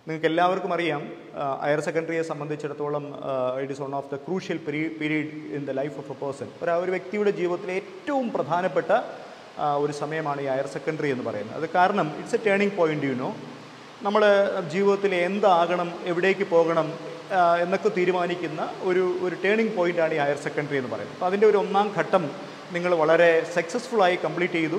നിങ്ങൾക്ക് എല്ലാവർക്കും അറിയാം ഹയർ സെക്കൻഡറിയെ സംബന്ധിച്ചിടത്തോളം it is one of the crucial period in the life of a person ഒരു ഒരു വ്യക്തിയുടെ ജീവിതത്തിലെ ഏറ്റവും പ്രധാനപ്പെട്ട ആ, ഒരു സമയമാണ് ഈ ഹയർ സെക്കൻഡറി എന്ന് പറയുന്നത് അത് കാരണം it's a turning point you know നമ്മൾ ജീവിതത്തിൽ എന്താകണം എവിടേക്ക് പോകണം ആ, എന്നൊക്കെ തീരുമാനിക്കുന്ന ഒരു ഒരു ടേണിംഗ് പോയിൻ്റാണ് ഈ ഹയർ സെക്കൻഡറി എന്ന് പറയുന്നത് അപ്പോൾ അതിൻ്റെ ഒരു ഒന്നാം ഘട്ടം നിങ്ങൾ വളരെ സക്സസ്ഫുള്ളായി കംപ്ലീറ്റ് ചെയ്തു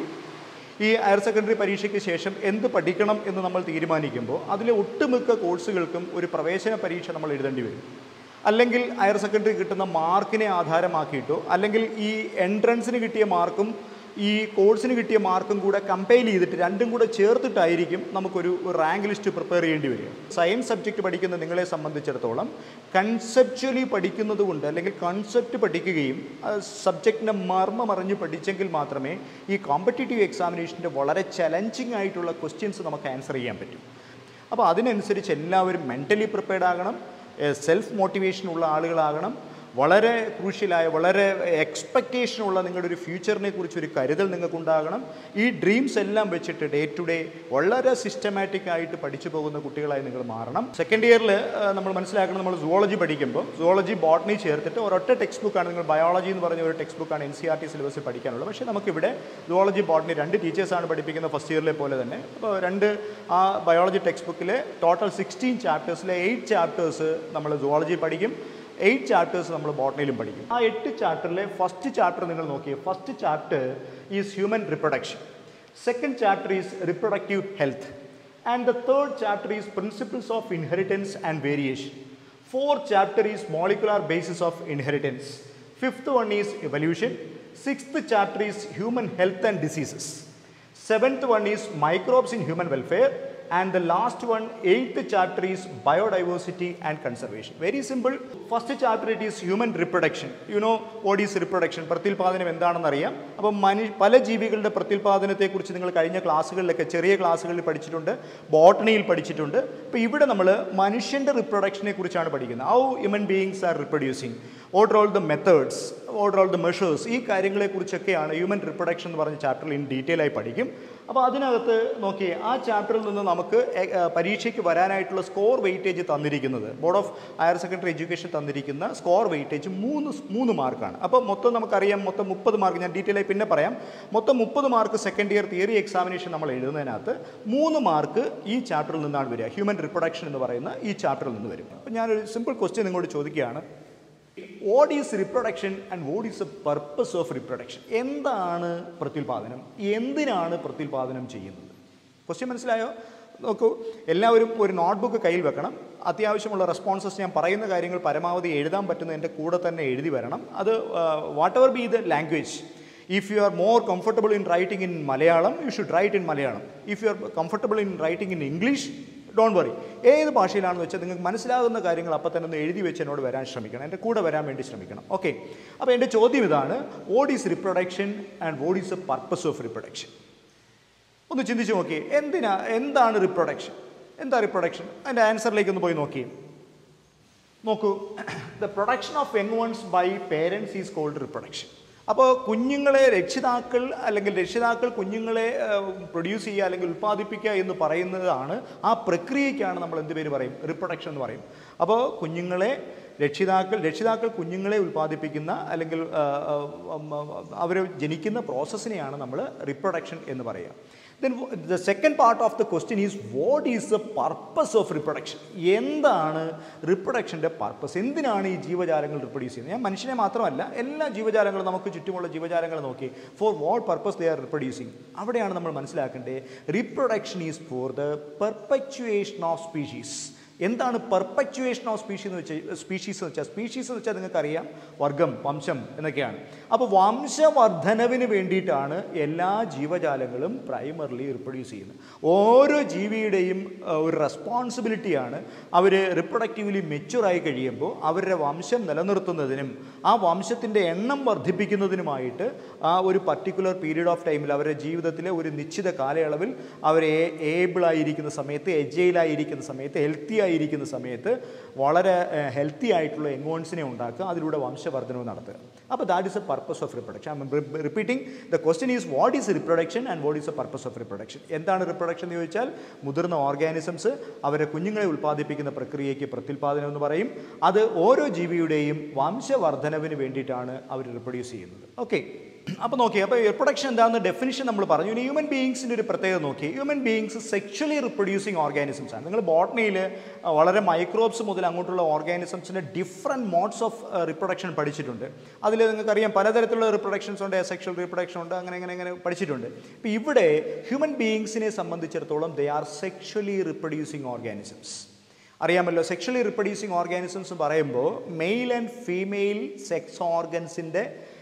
ഈ ഹയർ സെക്കൻഡറി പരീക്ഷയ്ക്ക് ശേഷം എന്ത് പഠിക്കണം എന്ന് നമ്മൾ തീരുമാനിക്കുമ്പോൾ അതിലെ ഒട്ടുമിക്ക കോഴ്സുകൾക്കും ഒരു പ്രവേശന പരീക്ഷ നമ്മൾ എഴുതേണ്ടി വരും അല്ലെങ്കിൽ ഹയർ സെക്കൻഡറി കിട്ടുന്ന മാർക്കിനെ ആധാരമാക്കിയിട്ടോ അല്ലെങ്കിൽ ഈ എൻട്രൻസിന് കിട്ടിയ മാർക്കും ഈ കോഴ്സിന് കിട്ടിയ മാർക്കും കൂടെ കമ്പയർ ചെയ്തിട്ട് രണ്ടും കൂടെ ചേർത്തിട്ടായിരിക്കും നമുക്കൊരു ഒരു റാങ്ക് ലിസ്റ്റ് പ്രിപ്പയർ ചെയ്യേണ്ടി വരിക സയൻസ് സബ്ജക്റ്റ് പഠിക്കുന്ന നിങ്ങളെ സംബന്ധിച്ചിടത്തോളം കൺസെപ്ച്വലി പഠിക്കുന്നത് കൊണ്ട് അല്ലെങ്കിൽ കൺസെപ്റ്റ് പഠിക്കുകയും സബ്ജക്റ്റിൻ്റെ മർമ്മം അറിഞ്ഞ് പഠിച്ചെങ്കിൽ മാത്രമേ ഈ കോമ്പറ്റേറ്റീവ് എക്സാമിനേഷൻ്റെ വളരെ ചലഞ്ചിങ് ആയിട്ടുള്ള ക്വസ്റ്റ്യൻസ് നമുക്ക് ആൻസർ ചെയ്യാൻ പറ്റും അപ്പോൾ അതിനനുസരിച്ച് എല്ലാവരും മെൻ്റലി പ്രിപ്പയർഡ് ആകണം സെൽഫ് മോട്ടിവേഷൻ ഉള്ള ആളുകളാകണം വളരെ ക്രൂഷ്യലായ വളരെ എക്സ്പെക്റ്റേഷനുള്ള നിങ്ങളുടെ ഒരു ഫ്യൂച്ചറിനെ കുറിച്ച് ഒരു കരുതൽ നിങ്ങൾക്കുണ്ടാകണം ഈ ഡ്രീംസ് എല്ലാം വെച്ചിട്ട് ഡേ ടു ഡേ വളരെ സിസ്റ്റമാറ്റിക് ആയിട്ട് പഠിച്ചു പോകുന്ന കുട്ടികളായി നിങ്ങൾ മാറണം സെക്കൻഡ് ഇയറിൽ നമ്മൾ മനസ്സിലാക്കണം നമ്മൾ സുവോളജി പഠിക്കുമ്പോൾ സുവോളജി ബോട്ടണി ചേർത്തിട്ട് ഒരൊറ്റ ടെക്സ്റ്റ് ബുക്കാണ് നിങ്ങൾ ബയോളജി എന്ന് പറഞ്ഞ ഒരു ടെക്സ്റ്റ് ബുക്കാണ് എൻ സി ആർ ടി സിലബസിൽ പഠിക്കാനുള്ളത് പക്ഷേ നമുക്കിവിടെ സുവോളജി ബോട്ടണി രണ്ട് ടീച്ചേഴ്സാണ് പഠിപ്പിക്കുന്നത് ഫസ്റ്റ് ഇയറിലെ പോലെ തന്നെ അപ്പോൾ രണ്ട് ആ ബയോളജി ടെക്സ്റ്റ് ബുക്കിലെ ടോട്ടൽ സിക്സ്റ്റീൻ ചാപ്റ്റേഴ്സിലെ എയ്റ്റ് ചാപ്റ്റേഴ്സ് നമ്മൾ സുവോളജി പഠിക്കും എയ്റ്റ് ചാപ്റ്റേഴ്സ് നമ്മൾ ബോട്ടണിയിലും പഠിക്കും ആ എട്ട് ചാപ്റ്ററിലെ ഫസ്റ്റ് ചാപ്റ്റർ നിങ്ങൾ നോക്കിയേ first chapter is human reproduction second chapter is reproductive health and the third chapter is principles of inheritance and variation fourth chapter is molecular basis of inheritance fifth one is evolution sixth chapter is human health and diseases Seventh one is microbes in human welfare. And the last one, eighth chapter is biodiversity and conservation. Very simple. First chapter it is human reproduction. You know what is reproduction? പ്രത്യുൽപാദനം എന്താണെന്ന് അറിയാം അപ്പം മനു പല ജീവികളുടെ പ്രത്യുൽപാദനത്തെക്കുറിച്ച് നിങ്ങൾ കഴിഞ്ഞ ക്ലാസ്സുകളിലൊക്കെ ചെറിയ ക്ലാസ്സുകളിൽ പഠിച്ചിട്ടുണ്ട് ബോട്ടണിയിൽ പഠിച്ചിട്ടുണ്ട് അപ്പോൾ ഇവിടെ നമ്മൾ മനുഷ്യൻ്റെ റിപ്രൊഡക്ഷനെ കുറിച്ചാണ് പഠിക്കുന്നത് how human beings are reproducing order all the methods order all the measures ഈ കാര്യങ്ങളെക്കുറിച്ചൊക്കെയാണ് ഹ്യൂമൻ റിപ്രൊഡക്ഷൻ എന്ന് പറഞ്ഞ ചാപ്റ്ററിൽ ഇൻ ഡീറ്റെയിൽ ആയി പഠിക്കും അപ്പോൾ അതിനകത്ത് നോക്കിയേ ആ ചാപ്റ്ററിൽ നിന്ന് നമുക്ക് എ- ഏ, പരീക്ഷയ്ക്ക് വരാനായിട്ടുള്ള സ്കോർ വെയിറ്റേജ് തന്നിരിക്കുന്നത് board of higher secondary education തന്നിരിക്കുന്ന സ്കോർ വെയിറ്റേജ് മൂന്ന് സ് മൂന്ന് മാർക്കാണ് അപ്പോൾ മൊത്തം നമുക്കറിയാം മൊത്തം മുപ്പത് മാർക്ക് ഞാൻ ഡീറ്റെയിൽ ആയി പിന്നെ പറയാം മൊത്തം മുപ്പത് mark second year theory examination നമ്മൾ എഴുതുന്നതിനകത്ത് മൂന്ന് മാർക്ക് ഈ ചാപ്റ്ററിൽ നിന്നാണ് വരിക ഹ്യൂമൻ റിപ്രൊഡക്ഷൻ എന്ന് പറയുന്ന ഈ ചാപ്റ്ററിൽ നിന്ന് വരും അപ്പോൾ ഞാനൊരു സിമ്പിൾ ക്വസ്റ്റ്യൻ നിങ്ങളോട് ചോദിക്കുകയാണ് what is reproduction and what is a purpose of reproduction എന്താണ് പ്രത്യുൽപാദനം എന്തിനാണ് പ്രത്യുൽപാദനം ചെയ്യുന്നത് ക്വസ്റ്റ്യൻ മനസ്സിലായോ നോക്കൂ എല്ലാവരും ഒരു നോട്ട്ബുക്ക് കയ്യിൽ വെക്കണം അത്യാവശ്യമുള്ള റെസ്പോൺസസ് ഞാൻ പറയുന്ന കാര്യങ്ങൾ പരമാവധി എഴുതാൻ പറ്റുന്ന എൻ്റെ കൂടെ തന്നെ എഴുതി വരണം അത് whatever be the language if you are more comfortable in writing in Malayalam you should write in Malayalam if you are comfortable in writing in English don't worry ഏത് ഭാഷയിലാണെന്ന് വെച്ചാൽ നിങ്ങൾക്ക് മനസ്സിലാകുന്ന കാര്യങ്ങൾ അപ്പം തന്നെ ഒന്ന് എഴുതി വെച്ച് എന്നോട് വരാൻ ശ്രമിക്കണം എൻ്റെ കൂടെ വരാൻ വേണ്ടി ശ്രമിക്കണം ഓക്കെ അപ്പോൾ എൻ്റെ ചോദ്യം ഇതാണ് what is reproduction and what is a purpose of reproduction ഒന്ന് ചിന്തിച്ച് നോക്കിയേ എന്തിനാ എന്താണ് റിപ്രൊഡക്ഷൻ എന്താ റിപ്രൊഡക്ഷൻ അതിൻ്റെ ആൻസറിലേക്ക് ഒന്ന് പോയി നോക്കിയേ നോക്കൂ the production of young ones by parents is called reproduction അപ്പോൾ കുഞ്ഞുങ്ങളെ രക്ഷിതാക്കൾ അല്ലെങ്കിൽ രക്ഷിതാക്കൾ കുഞ്ഞുങ്ങളെ പ്രൊഡ്യൂസ് ചെയ്യുക അല്ലെങ്കിൽ ഉൽപ്പാദിപ്പിക്കുക എന്ന് പറയുന്നതാണ് ആ പ്രക്രിയയ്ക്കാണ് നമ്മൾ എന്ത് പേര് പറയും റിപ്രൊഡക്ഷൻ എന്ന് പറയും അപ്പോൾ കുഞ്ഞുങ്ങളെ രക്ഷിതാക്കൾ രക്ഷിതാക്കൾ കുഞ്ഞുങ്ങളെ ഉൽപ്പാദിപ്പിക്കുന്ന അല്ലെങ്കിൽ അവർ ജനിക്കുന്ന പ്രോസസ്സിനെയാണ് നമ്മൾ റിപ്രൊഡക്ഷൻ എന്ന് പറയുക then the second part of the question is what is the purpose of reproduction എന്താണ് റിപ്രൊഡക്ഷൻ്റെ പർപ്പസ് എന്തിനാണ് ഈ ജീവജാലങ്ങൾ റിപ്രൊഡ്യൂസ് ചെയ്യുന്നത് ഞാൻ മനുഷ്യനെ മാത്രമല്ല എല്ലാ ജീവജാലങ്ങളും നമുക്ക് ചുറ്റുമുള്ള ജീവജാലങ്ങൾ നോക്കി for what purpose they are reproducing അവിടെയാണ് നമ്മൾ മനസ്സിലാക്കേണ്ടത് reproduction is for the perpetuation of species എന്താണ് പെർപ്പച്വേഷൻ ഓഫ് സ്പീഷീസ് എന്ന് വെച്ചാൽ സ്പീഷീസ് എന്ന് വെച്ചാൽ സ്പീഷീസ് എന്ന് വെച്ചാൽ നിങ്ങൾക്കറിയാം വർഗം വംശം എന്നൊക്കെയാണ് അപ്പോൾ വംശവർദ്ധനവിന് വേണ്ടിയിട്ടാണ് എല്ലാ ജീവജാലങ്ങളും പ്രൈമറിലി റിപ്രൊഡ്യൂസ് ചെയ്യുന്നത് ഓരോ ജീവിയുടെയും ആ, ഒരു റെസ്പോൺസിബിലിറ്റിയാണ് അവർ റിപ്രൊഡക്റ്റീവ്ലി മെച്ചുറായി കഴിയുമ്പോൾ അവരുടെ വംശം നിലനിർത്തുന്നതിനും ആ വംശത്തിൻ്റെ എണ്ണം വർദ്ധിപ്പിക്കുന്നതിനുമായിട്ട് ആ ഒരു പർട്ടിക്കുലർ പീരീഡ് ഓഫ് ടൈമിൽ അവരുടെ ജീവിതത്തിലെ ഒരു നിശ്ചിത കാലയളവിൽ അവർ ഏബിളായിരിക്കുന്ന സമയത്ത് എജയിലായിരിക്കുന്ന സമയത്ത് ഹെൽത്തി ആയിരിക്കുന്ന സമയത്ത് വളരെ ഹെൽത്തി ആയിട്ടുള്ള എൻവോൺസിനെ ഉണ്ടാക്കുക അതിലൂടെ വംശവർദ്ധനവ് നടത്തുക അപ്പോൾ that is a purpose of reproduction I repeating the question is what is reproduction and what is a purpose of reproduction എന്താണ് റിപ്രൊഡക്ഷൻ എന്ന് ചോദിച്ചാൽ മുതിർന്ന ഓർഗാനിസംസ് അവരെ കുഞ്ഞുങ്ങളെ ഉൽപ്പാദിപ്പിക്കുന്ന പ്രക്രിയയ്ക്ക് പ്രത്യുൽപാദനം എന്ന് പറയും അത് ഓരോ ജീവിയുടെയും വംശവർദ്ധനവിന് വേണ്ടിയിട്ടാണ് അവർ റിപ്രൊഡ്യൂസ് ചെയ്യുന്നത് ഓക്കെ അപ്പോൾ നോക്കി അപ്പോൾ റിപ്രൊഡക്ഷൻ എന്താണെന്ന് ഡെഫിനിഷൻ നമ്മൾ പറഞ്ഞു ഇനി ഹ്യൂമൻ ബീയിങ്സിൻ്റെ ഒരു പ്രത്യേകത നോക്കി human beings sexually reproducing organisms ആണ് നിങ്ങൾ ബോട്ടണിയിൽ വളരെ മൈക്രോബ്സ് മുതൽ അങ്ങോട്ടുള്ള ഓർഗാനിസംസിൻ്റെ ഡിഫറെൻറ്റ് മോഡ്സ് ഓഫ് റിപ്രൊഡക്ഷൻ പഠിച്ചിട്ടുണ്ട് അതിൽ നിങ്ങൾക്കറിയാം പലതരത്തിലുള്ള റിപ്രൊഡക്ഷൻസ് ഉണ്ട് സെക്ഷൽ റിപ്രൊഡക്ഷൻ ഉണ്ട് അങ്ങനെ അങ്ങനെ അങ്ങനെ പഠിച്ചിട്ടുണ്ട് ഇപ്പോൾ ഇവിടെ ഹ്യൂമൻ ബീയിങ്സിനെ സംബന്ധിച്ചിടത്തോളം they are sexually reproducing organisms അറിയാമല്ലോ സെക്ഷലി റിപ്രൊഡ്യൂസിങ് ഓർഗാനിസംസ് പറയുമ്പോൾ മെയിൽ ആൻഡ് ഫീമെയിൽ സെക്സ് ഓർഗൻസിൻ്റെ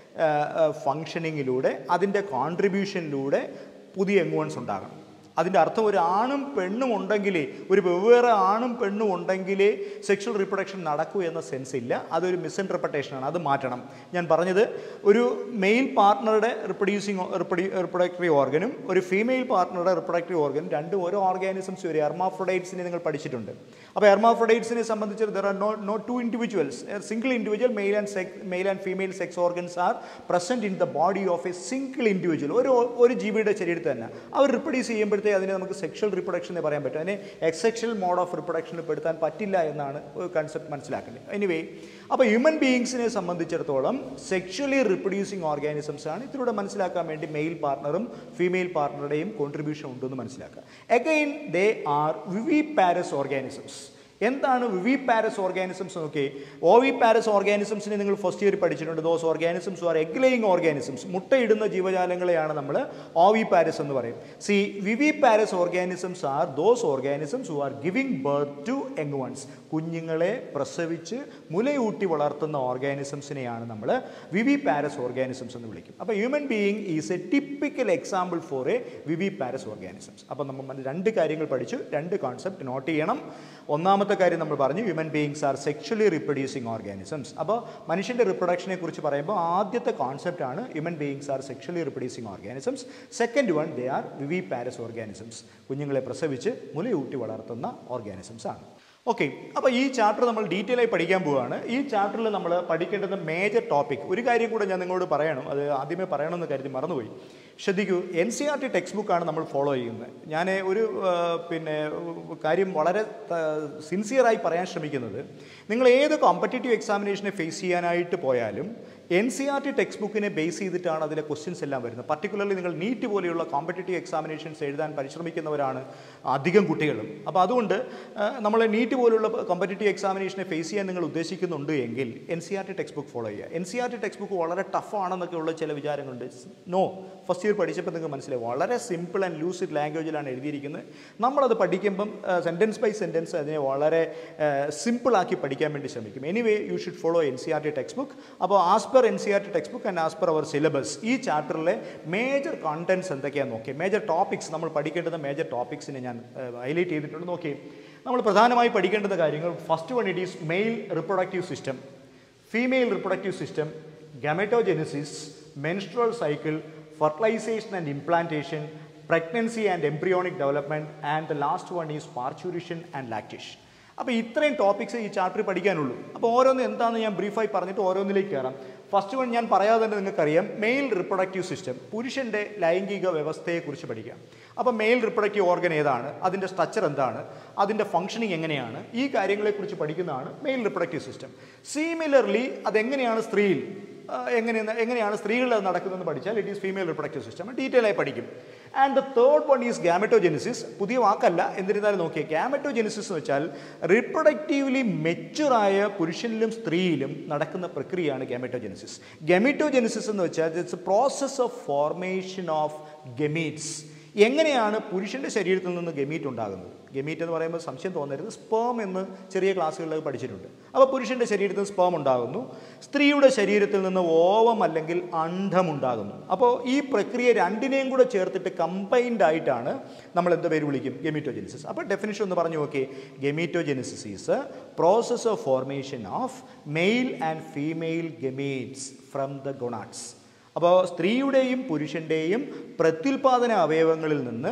ഫങ്ഷനിങ്ങിലൂടെ അതിൻ്റെ കോൺട്രിബ്യൂഷനിലൂടെ പുതിയ എങ്ങുവൻസ് ഉണ്ടാകണം അതിൻ്റെ അർത്ഥം ഒരു ആണും പെണ്ണും ഉണ്ടെങ്കിലേ ഒരു വെവ്വേറെ ആണും പെണ്ണും ഉണ്ടെങ്കിലേ സെക്ഷൽ റീപ്രൊഡക്ഷൻ നടക്കൂ എന്ന സെൻസ് ഇല്ല അതൊരു മിസ്ഇൻറ്റർപ്രിട്ടേഷനാണ് അത് മാറ്റണം ഞാൻ പറഞ്ഞത് ഒരു മെയിൽ പാർട്ട്ണറുടെ റിപ്രൊഡ്യൂസിങ് റിപ്രൊഡക്ടറി ഓർഗനും ഒരു ഫീമെയിൽ പാർട്ട്ണറുടെ റിപ്രൊഡക്ടറി ഓർഗനും രണ്ടും ഓരോ ഓർഗാനിസംസ് വരെ എർമാഫ്രൊഡൈറ്റ്സിനെ നിങ്ങൾ പഠിച്ചിട്ടുണ്ട് അപ്പോൾ എർമാഫ്രൊഡൈറ്റ്സിനെ സംബന്ധിച്ച് there are no no two individuals single individual male and sex male and female sex organs are present in the body of a single individual ഒരു ഒരു ജീവിയുടെ ശരീരത്തിൽ തന്നെ അവർ റിപ്രൊഡ്യൂസ് ചെയ്യുമ്പോഴത്തേക്ക് അതിനെ നമുക്ക് സെക്ഷൽ റിപ്രൊഡക്ഷൻ എന്ന് പറയാൻ പറ്റും അതിനെ എക്സെക്ഷൽ മോഡ് ഓഫ് റിപ്രൊഡക്ഷനിൽ പെടുത്താൻ പറ്റില്ല എന്നാണ് ഒരു കൺസെപ്റ്റ് മനസ്സിലാക്കേണ്ടത് എനിവേ അപ്പോൾ ഹ്യൂമൻ ബീയിങ്സിനെ സംബന്ധിച്ചിടത്തോളം സെക്ഷലി റിപ്രൊഡ്യൂസിങ് ഓർഗാനിസംസ് ആണ് ഇതിലൂടെ മനസ്സിലാക്കാൻ വേണ്ടി മെയിൽ പാർട്ണറും ഫീമെയിൽ പാർട്ണറുടെയും കോൺട്രിബ്യൂഷൻ ഉണ്ടെന്ന് മനസ്സിലാക്കുക again they are viviparous organisms എന്താണ് വിവി പാരസ് ഓർഗാനിസംസ് നോക്കി ഒ വി പാരസ് ഓർഗാനിസംസിനെ നിങ്ങൾ ഫസ്റ്റ് ഇയർ പഠിച്ചിട്ടുണ്ട് those organisms are egg laying organisms മുട്ടയിടുന്ന ജീവജാലങ്ങളെയാണ് നമ്മൾ ഒ വി പാരസ് എന്ന് പറയും see viviparous organisms are those organisms who are giving birth to young ones കുഞ്ഞുങ്ങളെ പ്രസവിച്ച് മുലയൂട്ടി വളർത്തുന്ന ഓർഗാനിസംസിനെയാണ് നമ്മൾ വിവി പാരസ് ഓർഗാനിസംസ് എന്ന് വിളിക്കും അപ്പോൾ human being is a typical example for a viviparous organisms അപ്പോൾ നമ്മൾ രണ്ട് കാര്യങ്ങൾ പഠിച്ചു രണ്ട് കോൺസെപ്റ്റ് നോട്ട് ചെയ്യണം ഒന്നാമത്തെ കാര്യം നമ്മൾ പറഞ്ഞു human beings are sexually reproducing organisms അപ്പോൾ മനുഷ്യൻ്റെ റിപ്രൊഡക്ഷനെ കുറിച്ച് പറയുമ്പോൾ ആദ്യത്തെ കോൺസെപ്റ്റ് ആണ് human beings are sexually reproducing organisms second one they are viviparous organisms കുഞ്ഞുങ്ങളെ പ്രസവിച്ച് മുലയൂട്ടി വളർത്തുന്ന ഓർഗാനിസംസ് ആണ് ഓക്കെ അപ്പോൾ ഈ ചാപ്റ്റർ നമ്മൾ ഡീറ്റെയിൽ ആയി പഠിക്കാൻ പോവുകയാണ് ഈ ചാപ്റ്ററിൽ നമ്മൾ പഠിക്കേണ്ടുന്ന മേജർ ടോപ്പിക് ഒരു കാര്യം കൂടെ ഞാൻ നിങ്ങളോട് പറയണം അത് ആദ്യമേ പറയണമെന്ന് കരുതി മറന്നുപോയി ശ്രദ്ധിക്കൂ N C R T text ബുക്കാണ് നമ്മൾ ഫോളോ ചെയ്യുന്നത് ഞാൻ ഒരു ആ, പിന്നെ കാര്യം വളരെ സിൻസിയറായി പറയാൻ ശ്രമിക്കുന്നത് നിങ്ങൾ ഏത് കോമ്പറ്റേറ്റീവ് എക്സാമിനേഷനെ ഫേസ് ചെയ്യാനായിട്ട് പോയാലും N C R T text ബുക്കിനെ ബേസ് ചെയ്തിട്ടാണ് അതിലെ ക്വസ്റ്റ്യൻസ് എല്ലാം വരുന്നത് പർട്ടിക്കുലർലി നിങ്ങൾ നീറ്റ് പോലെയുള്ള കോമ്പറ്റേറ്റീവ് എക്സാമിനേഷൻസ് എഴുതാൻ പരിശ്രമിക്കുന്നവരാണ് അധികം കുട്ടികളും അപ്പോൾ അതുകൊണ്ട് നമ്മൾ നീറ്റ് പോലുള്ള കോമ്പറ്റേറ്റീവ് എക്സാമിനേഷനെ ഫേസ് ചെയ്യാൻ നിങ്ങൾ ഉദ്ദേശിക്കുന്നുണ്ട് എങ്കിൽ N C R T text book follow ചെയ്യുക N C R T text book വളരെ ടഫ് ആണെന്നൊക്കെ ഉള്ള ചില വിചാരങ്ങളുണ്ട് നോ ഫസ്റ്റ് ഇയർ പഠിച്ചപ്പോൾ നിങ്ങൾക്ക് മനസ്സിലായി വളരെ സിമ്പിൾ ആൻഡ് ലൂസിഡ് ലാംഗ്വേജിലാണ് എഴുതിയിരിക്കുന്നത് നമ്മളത് പഠിക്കുമ്പം സെൻറ്റൻസ് ബൈ സെൻറ്റൻസ് അതിനെ വളരെ സിമ്പിളാക്കി പഠിക്കാൻ വേണ്ടി ശ്രമിക്കും anyway you should follow N C R T text book അപ്പോൾ as per N C R T text book and as per our syllabus ഈ ചാപ്റ്ററിലെ മേജർ കോണ്ടൻറ്റ്സ് എന്തൊക്കെയാണെന്ന് നോക്കി മേജർ ടോപ്പിക്സ് നമ്മൾ പഠിക്കേണ്ടുന്ന മേജർ ടോപ്പിക്സിനെ ഞാൻ ഹൈലൈറ്റ് ചെയ്തിട്ടുണ്ട് നോക്കി നമ്മൾ പ്രധാനമായി പഠിക്കേണ്ടുന്ന കാര്യങ്ങൾ first one it is male reproductive system female reproductive system gametogenesis menstrual cycle fertilisation and implantation pregnancy and embryonic development and the last one is parturition and lactation അപ്പോൾ ഇത്രയും ടോപ്പിക്സ് ഈ ചാപ്റ്ററിൽ പഠിക്കാനുള്ളൂ അപ്പോൾ ഓരോന്ന് എന്താണെന്ന് ഞാൻ ബ്രീഫായി പറഞ്ഞിട്ട് ഓരോന്നിലേക്ക് കയറാം ഫസ്റ്റ് വൺ ഞാൻ പറയാതെ തന്നെ നിങ്ങൾക്കറിയാം മെയിൽ റിപ്രൊഡക്റ്റീവ് സിസ്റ്റം പുരുഷൻ്റെ ലൈംഗിക വ്യവസ്ഥയെക്കുറിച്ച് പഠിക്കാം അപ്പോൾ മെയിൽ റിപ്രൊഡക്റ്റീവ് ഓർഗൻ ഏതാണ് അതിൻ്റെ സ്ട്രക്ചർ എന്താണ് അതിൻ്റെ ഫംഗ്ഷനിങ് എങ്ങനെയാണ് ഈ കാര്യങ്ങളെക്കുറിച്ച് പഠിക്കുന്നതാണ് മെയിൽ റിപ്രൊഡക്റ്റീവ് സിസ്റ്റം സിമിലർലി അതെങ്ങനെയാണ് സ്ത്രീയിൽ ആ, എങ്ങനെ എങ്ങനെയാണ് സ്ത്രീകളിൽ അത് നടക്കുന്നതെന്ന് പഠിച്ചാൽ it is female reproductive system detail ആയി പഠിക്കും and the third one is gametogenesis പുതിയ വാക്കല്ല എന്നിരുന്നാലും നോക്കിയാൽ ഗാമറ്റോജെനിസിസ് എന്ന് വെച്ചാൽ റിപ്രൊഡക്റ്റീവ്ലി മെച്ചുറായ പുരുഷനിലും സ്ത്രീയിലും നടക്കുന്ന പ്രക്രിയയാണ് ഗാമറ്റോജെനിസിസ് ഗെമിറ്റോജെനിസിസ് എന്ന് വെച്ചാൽ it's a process of formation of gametes എങ്ങനെയാണ് പുരുഷൻ്റെ ശരീരത്തിൽ നിന്ന് ഗമീറ്റ് ഉണ്ടാകുന്നത് ഗമീറ്റ് എന്ന് പറയുമ്പോൾ സംശയം തോന്നരുത് സ്പേം എന്ന് ചെറിയ ക്ലാസ്സുകളിൽ പഠിച്ചിട്ടുണ്ട് അപ്പോൾ പുരുഷൻ്റെ ശരീരത്തിൽ നിന്ന് സ്പേം ഉണ്ടാകുന്നു സ്ത്രീയുടെ ശരീരത്തിൽ നിന്ന് ഓവം അല്ലെങ്കിൽ അണ്ഡം ഉണ്ടാകുന്നു അപ്പോൾ ഈ പ്രക്രിയ രണ്ടിനെയും കൂടെ ചേർത്തിട്ട് കമ്പൈൻഡ് ആയിട്ടാണ് നമ്മൾ എന്ത് പേര് വിളിക്കും ഗെമീറ്റോജെനിസിസ് അപ്പോൾ ഡെഫിനിഷൻ ഒന്ന് പറഞ്ഞു നോക്കി gametogenesis is process of formation of male and female gametes from the gonads അപ്പോൾ സ്ത്രീയുടെയും പുരുഷൻ്റെയും പ്രത്യുൽപാദന അവയവങ്ങളിൽ നിന്ന്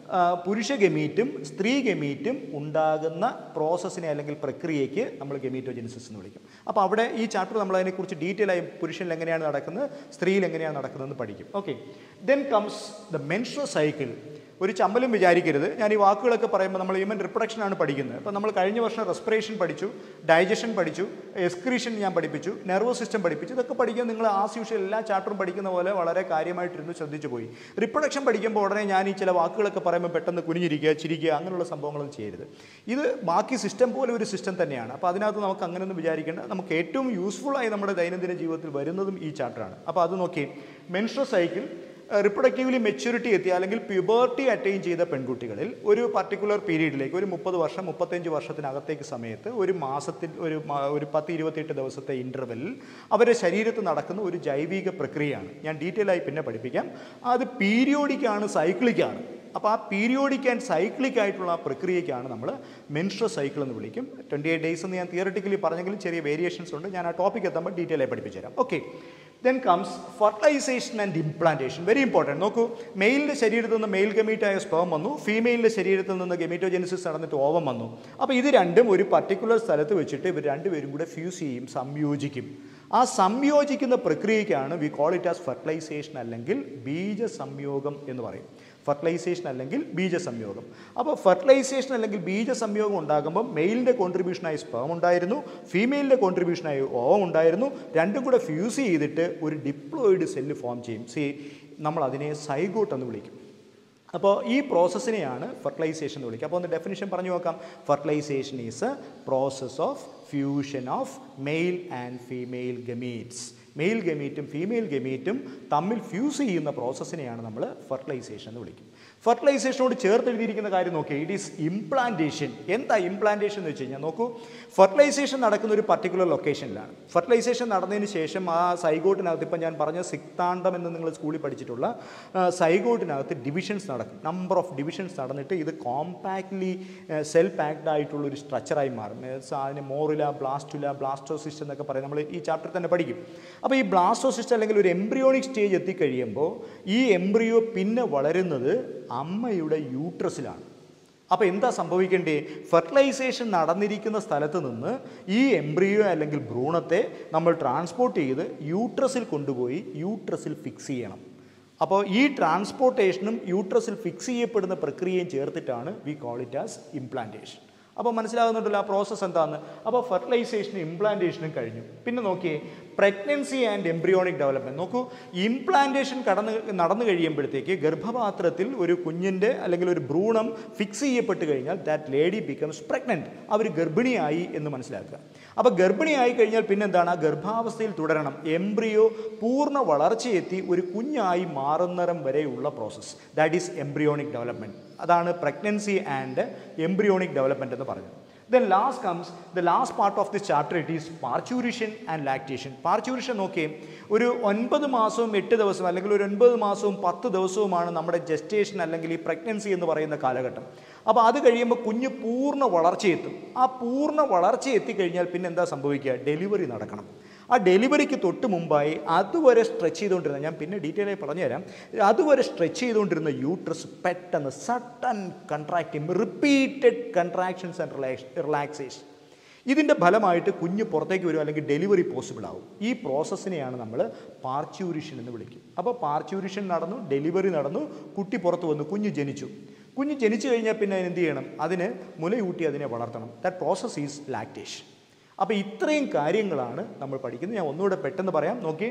ആ, പുരുഷ ഗമീറ്റും സ്ത്രീ ഗമീറ്റും ഉണ്ടാകുന്ന പ്രോസസ്സിനെ അല്ലെങ്കിൽ പ്രക്രിയയ്ക്ക് നമ്മൾ ഗമീറ്റോജെനിസിസ് എന്ന് വിളിക്കും അപ്പോൾ അവിടെ ഈ ചാപ്റ്റർ നമ്മൾ അതിനെക്കുറിച്ച് ഡീറ്റെയിൽ ആയി പുരുഷനിൽ എങ്ങനെയാണ് നടക്കുന്നത് സ്ത്രീയിൽ എങ്ങനെയാണ് നടക്കുന്നതെന്ന് പഠിക്കും okay then comes the menstrual cycle ഒരു ചമ്മലും വിചാരിക്കരുത് ഞാൻ ഈ വാക്കുകളൊക്കെ പറയുമ്പോൾ നമ്മൾ ഹ്യൂമൻ റിപ്രൊഡക്ഷൻ ആണ് പഠിക്കുന്നത് അപ്പോൾ നമ്മൾ കഴിഞ്ഞ വർഷം റെസ്പിറേഷൻ പഠിച്ചു ഡൈജഷൻ പഠിച്ചു എക്സ്ക്രീഷൻ ഞാൻ പഠിപ്പിച്ചു നെർവസ് സിസ്റ്റം പഠിപ്പിച്ചു ഇതൊക്കെ പഠിക്കാൻ നിങ്ങൾ ആസ് യൂഷ്വൽ എല്ലാ ചാപ്റ്ററും പഠിക്കുന്ന പോലെ വളരെ കാര്യമായിട്ടിരുന്ന് ശ്രദ്ധിച്ചു പോയി റിപ്രൊഡക്ഷൻ പഠിക്കുമ്പോൾ ഉടനെ ഞാൻ ഈ ചില വാക്കുകളൊക്കെ പറയുമ്പോൾ പെട്ടെന്ന് കുനിഞ്ഞിരിക്കുക ചിരിക്കുക അങ്ങനെയുള്ള സംഭവങ്ങളൊന്നും ചെയ്യരുത് ഇത് ബാക്കി സിസ്റ്റം പോലെ ഒരു സിസ്റ്റം തന്നെയാണ് അപ്പോൾ അതിനകത്ത് നമുക്ക് അങ്ങനെയൊന്നും വിചാരിക്കേണ്ട നമുക്ക് ഏറ്റവും യൂസ്ഫുള്ളായി നമ്മുടെ ദൈനംദിന ജീവിതത്തിൽ വരുന്നതും ഈ ചാപ്റ്ററാണ് അപ്പോൾ അത് നോക്കി മെൻസ്ട്രൽ സൈക്കിൾ റിപ്രൊഡക്റ്റീവ്ലി മെച്യൂരിറ്റി എത്തിയ അല്ലെങ്കിൽ പ്യുബേർട്ടി അറ്റൈൻ ചെയ്ത പെൺകുട്ടികളിൽ ഒരു പർട്ടിക്കുലർ പീരീഡിലേക്ക് ഒരു മുപ്പത് വർഷം മുപ്പത്തഞ്ച് വർഷത്തിനകത്തേക്ക് സമയത്ത് ഒരു മാസത്തിൽ ഒരു മാ- ഒരു പത്ത് ഇരുപത്തിയെട്ട് ദിവസത്തെ ഇൻ്റർവെല്ലിൽ അവരുടെ ശരീരത്തിൽ നടക്കുന്ന ഒരു ജൈവിക പ്രക്രിയയാണ് ഞാൻ ഡീറ്റെയിൽ ആയി പിന്നെ പഠിപ്പിക്കാം അത് പീരിയോഡിക്കാണ് സൈക്ലിക്കാണ് അപ്പോൾ ആ പീരിയോഡിക് ആൻഡ് സൈക്ലിക് ആയിട്ടുള്ള ആ പ്രക്രിയയ്ക്കാണ് നമ്മൾ മെൻസ്ട്രൽ സൈക്കിൾ എന്ന് വിളിക്കും ട്വൻറ്റി എയ്റ്റ് ഡേയ്സ് എന്ന് ഞാൻ തിയറട്ടിക്കലി പറഞ്ഞെങ്കിലും ചെറിയ വേരിയേഷൻസ് ഉണ്ട് ഞാൻ ആ ടോപ്പിക് എത്തുമ്പോൾ ഡീറ്റെയിൽ ആയി പഠിപ്പിച്ചു തരാം okay then comes fertilisation and implantation very important നോക്കൂ മെയിലിൻ്റെ ശരീരത്തിൽ നിന്ന് മെയിൽ ഗമീറ്റായ സ്പേം വന്നു ഫീമെയിലിൻ്റെ ശരീരത്തിൽ നിന്ന് ഗമീറ്റോജെനിസിസ് നടന്നിട്ട് ഓവം വന്നു അപ്പോൾ ഇത് രണ്ടും ഒരു പർട്ടിക്കുലർ സ്ഥലത്ത് വെച്ചിട്ട് ഇവർ രണ്ടുപേരും കൂടെ ഫ്യൂസ് ചെയ്യും സംയോജിക്കും ആ സംയോജിക്കുന്ന പ്രക്രിയയ്ക്കാണ് we call it as fertilisation അല്ലെങ്കിൽ ബീജസംയോഗം എന്ന് പറയും ഫെർട്ടിലൈസേഷൻ അല്ലെങ്കിൽ ബീജസംയോഗം അപ്പോൾ ഫെർട്ടിലൈസേഷൻ അല്ലെങ്കിൽ ബീജസംയോഗം ഉണ്ടാകുമ്പോൾ മെയിലിൻ്റെ കോൺട്രിബ്യൂഷനായി സ്പേം ഉണ്ടായിരുന്നു ഫീമെയിലിൻ്റെ കോൺട്രിബ്യൂഷനായി ഓവം ഉണ്ടായിരുന്നു രണ്ടും കൂടെ ഫ്യൂസ് ചെയ്തിട്ട് ഒരു ഡിപ്ലോയിഡ് സെല്ല് ഫോം ചെയ്യും സി നമ്മൾ അതിനെ സൈഗോട്ട് എന്ന് വിളിക്കും അപ്പോൾ ഈ പ്രോസസ്സിനെയാണ് ഫെർട്ടിലൈസേഷൻ എന്ന് വിളിക്കുക അപ്പോൾ ഒന്ന് ഡെഫിനിഷൻ പറഞ്ഞു നോക്കാം fertilisation is a process of fusion of male and female gametes male ഗമീറ്റും ഫീമെയിൽ ഗമീറ്റും തമ്മിൽ ഫ്യൂസ് ചെയ്യുന്ന പ്രോസസ്സിനെയാണ് നമ്മൾ ഫെർട്ടിലൈസേഷൻ എന്ന് വിളിക്കും ഫെർട്ടിലൈസേഷനോട് ചേർത്ത് എഴുതിയിരിക്കുന്ന കാര്യം നോക്കിയാൽ ഇറ്റ് ഈസ് ഇംപ്ലാന്റേഷൻ എന്താ ഇംപ്ലാന്റേഷൻ എന്ന് വെച്ച് കഴിഞ്ഞാൽ നോക്കൂ ഫെർട്ടിലൈസേഷൻ നടക്കുന്ന ഒരു പർട്ടിക്കുലർ ലൊക്കേഷനിലാണ് ഫെർട്ടിലൈസേഷൻ നടന്നതിന് ശേഷം ആ സൈഗോട്ടിനകത്ത് ഇപ്പം ഞാൻ പറഞ്ഞ സിക്താണ്ടം എന്ന് നിങ്ങൾ സ്കൂളിൽ പഠിച്ചിട്ടുള്ള ആ, സൈഗോട്ടിനകത്ത് ഡിവിഷൻസ് നടക്കും നമ്പർ ഓഫ് ഡിവിഷൻസ് നടന്നിട്ട് ഇത് കോമ്പാക്ട്ലി സെൽ പാക്ഡ് ആയിട്ടുള്ള ഒരു സ്ട്രക്ചറായി മാറും Means അതിന് മോറില ബ്ലാസ്റ്റുല ബ്ലാസ്റ്റോസിസ്റ്റ് എന്നൊക്കെ പറയും നമ്മൾ ഈ ചാപ്റ്ററിൽ തന്നെ പഠിക്കും അപ്പോൾ ഈ ബ്ലാസ്റ്റോസിസ്റ്റ് അല്ലെങ്കിൽ ഒരു എംബ്രിയോണിക് സ്റ്റേജ് എത്തിക്കഴിയുമ്പോൾ ഈ എംബ്രിയോ പിന്നെ വളരുന്നത് അമ്മയുടെ യൂട്രസിലാണ് അപ്പോൾ എന്താ സംഭവിക്കേണ്ടേ ഫെർട്ടിലൈസേഷൻ നടന്നിരിക്കുന്ന സ്ഥലത്ത് നിന്ന് ഈ എംബ്രിയോ അല്ലെങ്കിൽ ഭ്രൂണത്തെ നമ്മൾ ട്രാൻസ്പോർട്ട് ചെയ്ത് യൂട്രസിൽ കൊണ്ടുപോയി യൂട്രസിൽ ഫിക്സ് ചെയ്യണം അപ്പോൾ ഈ ട്രാൻസ്പോർട്ടേഷനും യൂട്രസിൽ ഫിക്സ് ചെയ്യപ്പെടുന്ന പ്രക്രിയയും ചേർത്തിട്ടാണ് we call it as implantation അപ്പോൾ മനസ്സിലാകുന്നുണ്ടല്ലോ ആ പ്രോസസ്സ് എന്താണെന്ന് അപ്പോൾ ഫെർട്ടിലൈസേഷനും ഇംപ്ലാന്റേഷനും കഴിഞ്ഞു പിന്നെ നോക്കിയേ പ്രഗ്നൻസി ആൻഡ് എംബ്രിയോണിക് ഡെവലപ്മെൻറ്റ് നോക്കൂ ഇംപ്ലാന്റേഷൻ കടന്ന് നടന്നു കഴിയുമ്പോഴത്തേക്ക് ഗർഭപാത്രത്തിൽ ഒരു കുഞ്ഞിൻ്റെ അല്ലെങ്കിൽ ഒരു ഭ്രൂണം ഫിക്സ് ചെയ്യപ്പെട്ട് കഴിഞ്ഞാൽ ദാറ്റ് ലേഡി ബിക്കംസ് പ്രഗ്നൻറ്റ് അവർ ഗർഭിണിയായി എന്ന് മനസ്സിലാക്കുക അപ്പോൾ ഗർഭിണിയായി കഴിഞ്ഞാൽ പിന്നെന്താണ് ആ ഗർഭാവസ്ഥയിൽ തുടരണം എംബ്രിയോ പൂർണ്ണ വളർച്ചയെത്തി ഒരു കുഞ്ഞായി മാറുന്നരം വരെയുള്ള process that is embryonic development അതാണ് പ്രഗ്നൻസി ആൻഡ് എംബ്രിയോണിക് ഡെവലപ്മെൻറ്റ് എന്ന് പറയുന്നത് then last comes the last part of this chapter it is parturition and lactation parturition നോക്കിയേ ഒരു ഒൻപത് മാസവും എട്ട് ദിവസവും അല്ലെങ്കിൽ ഒരു ഒൻപത് മാസവും പത്ത് ദിവസവുമാണ് നമ്മുടെ ജസ്റ്റേഷൻ അല്ലെങ്കിൽ ഈ പ്രഗ്നൻസി എന്ന് പറയുന്ന കാലഘട്ടം അപ്പോൾ അത് കഴിയുമ്പോൾ കുഞ്ഞ് പൂർണ്ണ വളർച്ചയെത്തും ആ പൂർണ്ണ വളർച്ച എത്തിക്കഴിഞ്ഞാൽ പിന്നെ എന്താ സംഭവിക്കുക ഡെലിവറി നടക്കണം ആ ഡെലിവറിക്ക് തൊട്ട് മുമ്പായി അതുവരെ സ്ട്രെച്ച് ചെയ്തുകൊണ്ടിരുന്ന ഞാൻ പിന്നെ ഡീറ്റെയിൽ ആയി പറഞ്ഞുതരാം അതുവരെ സ്ട്രെച്ച് ചെയ്തുകൊണ്ടിരുന്ന യൂട്രസ് പെട്ടെന്ന് sudden contracting repeated contractions and relaxation ഇതിൻ്റെ ഫലമായിട്ട് കുഞ്ഞ് പുറത്തേക്ക് വരും അല്ലെങ്കിൽ ഡെലിവറി പോസിബിൾ ആവും ഈ പ്രോസസ്സിനെയാണ് നമ്മൾ പാർച്യൂരിഷൻ എന്ന് വിളിക്കും അപ്പോൾ പാർച്യൂരിഷൻ നടന്നു ഡെലിവറി നടന്നു കുട്ടി പുറത്ത് വന്നു കുഞ്ഞ് ജനിച്ചു കുഞ്ഞ് ജനിച്ചു കഴിഞ്ഞാൽ പിന്നെ അതിന് എന്ത് ചെയ്യണം അതിന് മുലയൂട്ടി അതിനെ വളർത്തണം ദാറ്റ് പ്രോസസ് ഈസ് ലാക്ടേഷൻ അപ്പോൾ ഇത്രയും കാര്യങ്ങളാണ് നമ്മൾ പഠിക്കുന്നത് ഞാൻ ഒന്നുകൂടെ പെട്ടെന്ന് പറയാം നോക്കി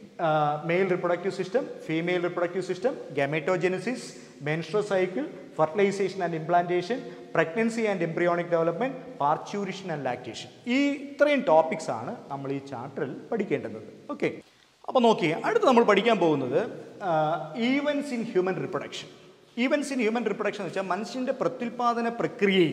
male reproductive system female reproductive system gametogenesis menstrual cycle fertilisation and implantation pregnancy and embryonic development parturition and lactation ഈ ഇത്രയും ടോപ്പിക്സ് ആണ് നമ്മൾ ഈ ചാപ്റ്ററിൽ പഠിക്കേണ്ടത് ഓക്കെ അപ്പോൾ നോക്കിയേ അടുത്ത് നമ്മൾ പഠിക്കാൻ പോകുന്നത് events in human reproduction events in human reproduction എന്ന് വെച്ചാൽ മനുഷ്യൻ്റെ പ്രത്യുൽപാദന പ്രക്രിയയിൽ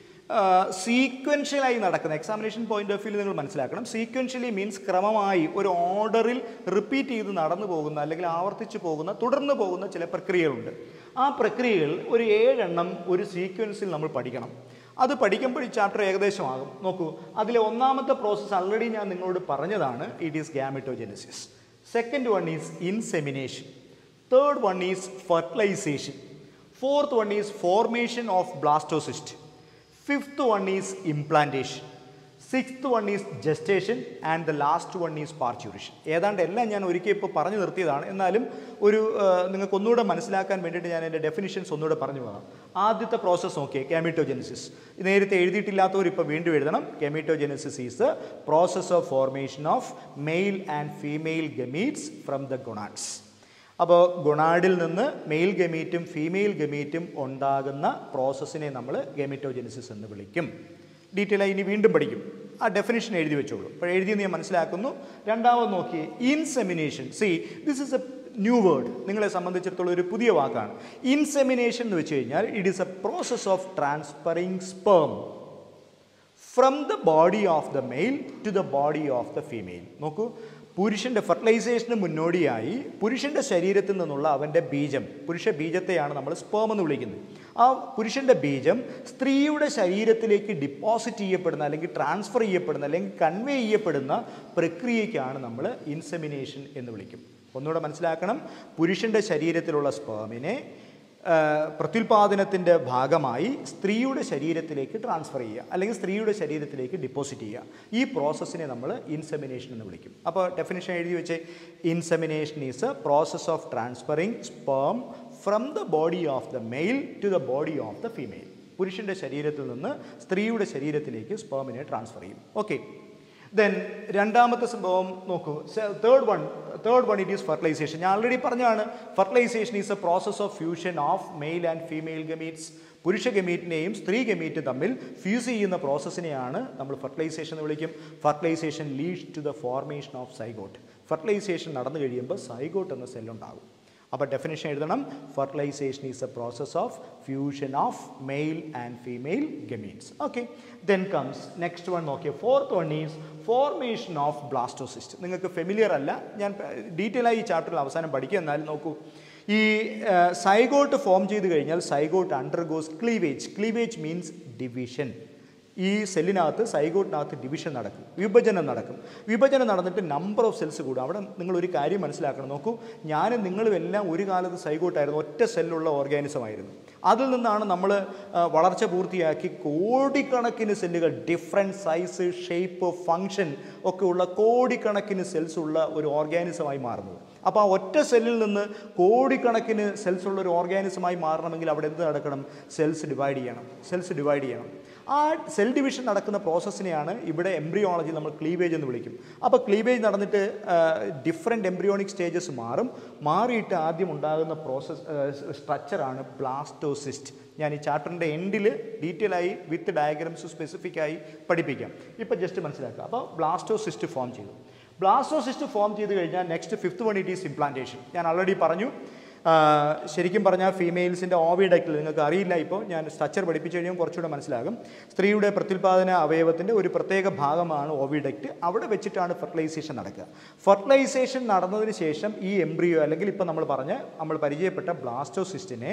സീക്വൻഷ്യലായി നടക്കുന്ന എക്സാമിനേഷൻ പോയിന്റ് ഓഫ് വ്യൂ നിങ്ങൾ മനസ്സിലാക്കണം സീക്വൻഷ്യലി മീൻസ് ക്രമമായി ഒരു ഓർഡറിൽ റിപ്പീറ്റ് ചെയ്ത് നടന്നു പോകുന്ന അല്ലെങ്കിൽ ആവർത്തിച്ച് പോകുന്ന തുടർന്ന് പോകുന്ന ചില പ്രക്രിയകളുണ്ട് ആ പ്രക്രിയകൾ ഒരു ഏഴെണ്ണം ഒരു സീക്വൻസിൽ നമ്മൾ പഠിക്കണം അത് പഠിക്കുമ്പോൾ ഈ ചാപ്റ്റർ ഏകദേശമാകും നോക്കൂ അതിലെ ഒന്നാമത്തെ പ്രോസസ്സ് ആൾറെഡി ഞാൻ നിങ്ങളോട് പറഞ്ഞതാണ് it is gametogenesis second one is insemination third one is fertilisation fourth one is formation of blastocyst fifth one is implantation sixth one is gestation and the last one is parturition ഏതാണ്ട് എല്ലാം ഞാൻ ഒരിക്കൽ ഇപ്പോൾ പറഞ്ഞു നിർത്തിയതാണ് എന്നാലും ഒരു നിങ്ങൾക്ക് ഒന്നുകൂടെ മനസ്സിലാക്കാൻ വേണ്ടിയിട്ട് ഞാൻ എൻ്റെ ഡെഫിനിഷൻസ് ഒന്നുകൂടെ പറഞ്ഞു പോകാം ആദ്യത്തെ പ്രോസസ്സ് നോക്കിയേ കാമിറ്റോജെനിസിസ് നേരത്തെ എഴുതിയിട്ടില്ലാത്തവർ ഇപ്പോൾ വീണ്ടും എഴുതണം gametogenesis is the process of formation of male and female gametes from the gonads അപ്പോൾ ഗൊണാഡിൽ നിന്ന് മെയിൽ ഗമീറ്റും ഫീമെയിൽ ഗമീറ്റും ഉണ്ടാകുന്ന പ്രോസസ്സിനെ നമ്മൾ ഗെമിറ്റോജെനിസിസ് എന്ന് വിളിക്കും ഡീറ്റെയിൽ ആയി ഇനി വീണ്ടും പഠിക്കും ആ ഡെഫിനേഷൻ എഴുതി വെച്ചോളൂ അപ്പോൾ എഴുതിയെന്ന് ഞാൻ മനസ്സിലാക്കുന്നു രണ്ടാമത് നോക്കി insemination see this is a new word നിങ്ങളെ സംബന്ധിച്ചിടത്തോളം ഒരു പുതിയ വാക്കാണ് ഇൻസെമിനേഷൻ എന്ന് വെച്ച് കഴിഞ്ഞാൽ it is a process of transferring sperm from the body of the male to the body of the female നോക്കൂ പുരുഷൻ്റെ ഫെർട്ടിലൈസേഷന് മുന്നോടിയായി പുരുഷൻ്റെ ശരീരത്തിൽ നിന്നുള്ള അവൻ്റെ ബീജം പുരുഷ ബീജത്തെയാണ് നമ്മൾ സ്പേം എന്ന് വിളിക്കുന്നത് ആ പുരുഷൻ്റെ ബീജം സ്ത്രീയുടെ ശരീരത്തിലേക്ക് ഡിപ്പോസിറ്റ് ചെയ്യപ്പെടുന്ന അല്ലെങ്കിൽ ട്രാൻസ്ഫർ ചെയ്യപ്പെടുന്ന അല്ലെങ്കിൽ കൺവേ ചെയ്യപ്പെടുന്ന പ്രക്രിയയ്ക്കാണ് നമ്മൾ ഇൻസെമിനേഷൻ എന്ന് വിളിക്കും ഒന്നുകൂടെ മനസ്സിലാക്കണം പുരുഷൻ്റെ ശരീരത്തിലുള്ള സ്പേമിനെ പ്രത്യുൽപാദനത്തിൻ്റെ ഭാഗമായി സ്ത്രീയുടെ ശരീരത്തിലേക്ക് ട്രാൻസ്ഫർ ചെയ്യുക അല്ലെങ്കിൽ സ്ത്രീയുടെ ശരീരത്തിലേക്ക് ഡിപ്പോസിറ്റ് ചെയ്യുക ഈ പ്രോസസ്സിനെ നമ്മൾ ഇൻസെമിനേഷൻ എന്ന് വിളിക്കും അപ്പോൾ ഡെഫിനേഷൻ എഴുതി വെച്ച് insemination is a process of transferring sperm from the body of the male to the body of the female പുരുഷൻ്റെ ശരീരത്തിൽ നിന്ന് സ്ത്രീയുടെ ശരീരത്തിലേക്ക് സ്പേമിനെ ട്രാൻസ്ഫർ ചെയ്യും ഓക്കെ ദെൻ രണ്ടാമത്തെ സംഭവം നോക്കൂ third one third one it is fertilisation ഞാൻ ആൾറെഡി പറഞ്ഞാണ് fertilisation is a process of fusion of male and female gametes പുരുഷ ഗമീറ്റിനെയും സ്ത്രീ ഗമീറ്റും തമ്മിൽ ഫ്യൂസ് ചെയ്യുന്ന പ്രോസസ്സിനെയാണ് നമ്മൾ ഫെർട്ടിലൈസേഷൻ എന്ന് വിളിക്കും fertilisation leads to the formation of zygote fertilisation നടന്നു കഴിയുമ്പോൾ സൈഗോട്ട് എന്ന സെല്ലുണ്ടാകും അപ്പോൾ ഡെഫിനേഷൻ എഴുതണം fertilisation is a process of fusion of male and female gametes okay then comes next one നോക്കിയ fourth one is formation of blastocyst നിങ്ങൾക്ക് familiar അല്ല ഞാൻ ഡീറ്റെയിൽ ആയി ഈ ചാപ്റ്ററിൽ അവസാനം പഠിക്കുക എന്നാലും നോക്കൂ ഈ സൈഗോട്ട് ഫോം ചെയ്ത് കഴിഞ്ഞാൽ zygote undergoes cleavage cleavage means division ഈ സെല്ലിനകത്ത് സൈഗോട്ടിനകത്ത് ഡിവിഷൻ നടക്കും വിഭജനം നടക്കും വിഭജനം നടന്നിട്ട് നമ്പർ ഓഫ് സെൽസ് കൂടും അവിടെ നിങ്ങൾ ഒരു കാര്യം മനസ്സിലാക്കണം നോക്കൂ ഞാനും നിങ്ങളും എല്ലാം ഒരു കാലത്ത് സൈഗോട്ടായിരുന്നു ഒറ്റ സെല്ലുള്ള ഓർഗാനിസം ആയിരുന്നു അതിൽ നിന്നാണ് നമ്മൾ വളർച്ച പൂർത്തിയാക്കി കോടിക്കണക്കിന് സെല്ലുകൾ ഡിഫറെൻറ്റ് സൈസ് ഷേപ്പ് ഫങ്ഷൻ ഒക്കെ ഉള്ള കോടിക്കണക്കിന് സെൽസ് ഉള്ള ഒരു ഓർഗാനിസമായി മാറുന്നത് അപ്പോൾ ആ ഒറ്റ സെല്ലിൽ നിന്ന് കോടിക്കണക്കിന് സെൽസ് ഉള്ള ഒരു ഓർഗാനിസമായി മാറണമെങ്കിൽ അവിടെ എന്ത് നടക്കണം സെൽസ് ഡിവൈഡ് ചെയ്യണം സെൽസ് ഡിവൈഡ് ചെയ്യണം ആ സെൽ ഡിവിഷൻ നടക്കുന്ന പ്രോസസ്സിനെയാണ് ഇവിടെ എംബ്രിയോളജി നമ്മൾ ക്ലീവേജ് എന്ന് വിളിക്കും അപ്പോൾ ക്ലീവേജ് നടന്നിട്ട് ഡിഫറെൻറ്റ് എംബ്രിയോണിക് സ്റ്റേജസ് മാറും മാറിയിട്ട് ആദ്യം ഉണ്ടാകുന്ന പ്രോസസ് സ്ട്രക്ചറാണ് ബ്ലാസ്റ്റോസിസ്റ്റ് ഞാൻ ഈ ചാപ്റ്ററിൻ്റെ എൻഡിൽ ഡീറ്റെയിൽ ആയി വിത്ത് ഡയഗ്രാംസ് സ്പെസിഫിക് ആയി പഠിപ്പിക്കാം ഇപ്പോൾ ജസ്റ്റ് മനസ്സിലാക്കുക അപ്പോൾ ബ്ലാസ്റ്റോസിസ്റ്റ് ഫോം ചെയ്തു ബ്ലാസ്റ്റോസിസ്റ്റ് ഫോം ചെയ്ത് കഴിഞ്ഞാൽ next fifth one it is implantation ഞാൻ ഓൾറെഡി പറഞ്ഞു ശരിക്കും പറഞ്ഞാൽ ഫീമെയിൽസിൻ്റെ ഓവിഡക്റ്റിൽ നിങ്ങൾക്ക് അറിയില്ല ഇപ്പോൾ ഞാൻ സ്ട്രക്ചർ പഠിപ്പിച്ചു കഴിഞ്ഞാൽ കുറച്ചുകൂടെ മനസ്സിലാകും സ്ത്രീയുടെ പ്രത്യുൽപാദന അവയവത്തിൻ്റെ ഒരു പ്രത്യേക ഭാഗമാണ് ഓവിഡക്റ്റ് അവിടെ വെച്ചിട്ടാണ് ഫെർട്ടിലൈസേഷൻ നടക്കുക ഫെർട്ടിലൈസേഷൻ നടന്നതിന് ശേഷം ഈ എംബ്രിയോ അല്ലെങ്കിൽ ഇപ്പോൾ നമ്മൾ പറഞ്ഞ നമ്മൾ പരിചയപ്പെട്ട ബ്ലാസ്റ്റോസിസ്റ്റിനെ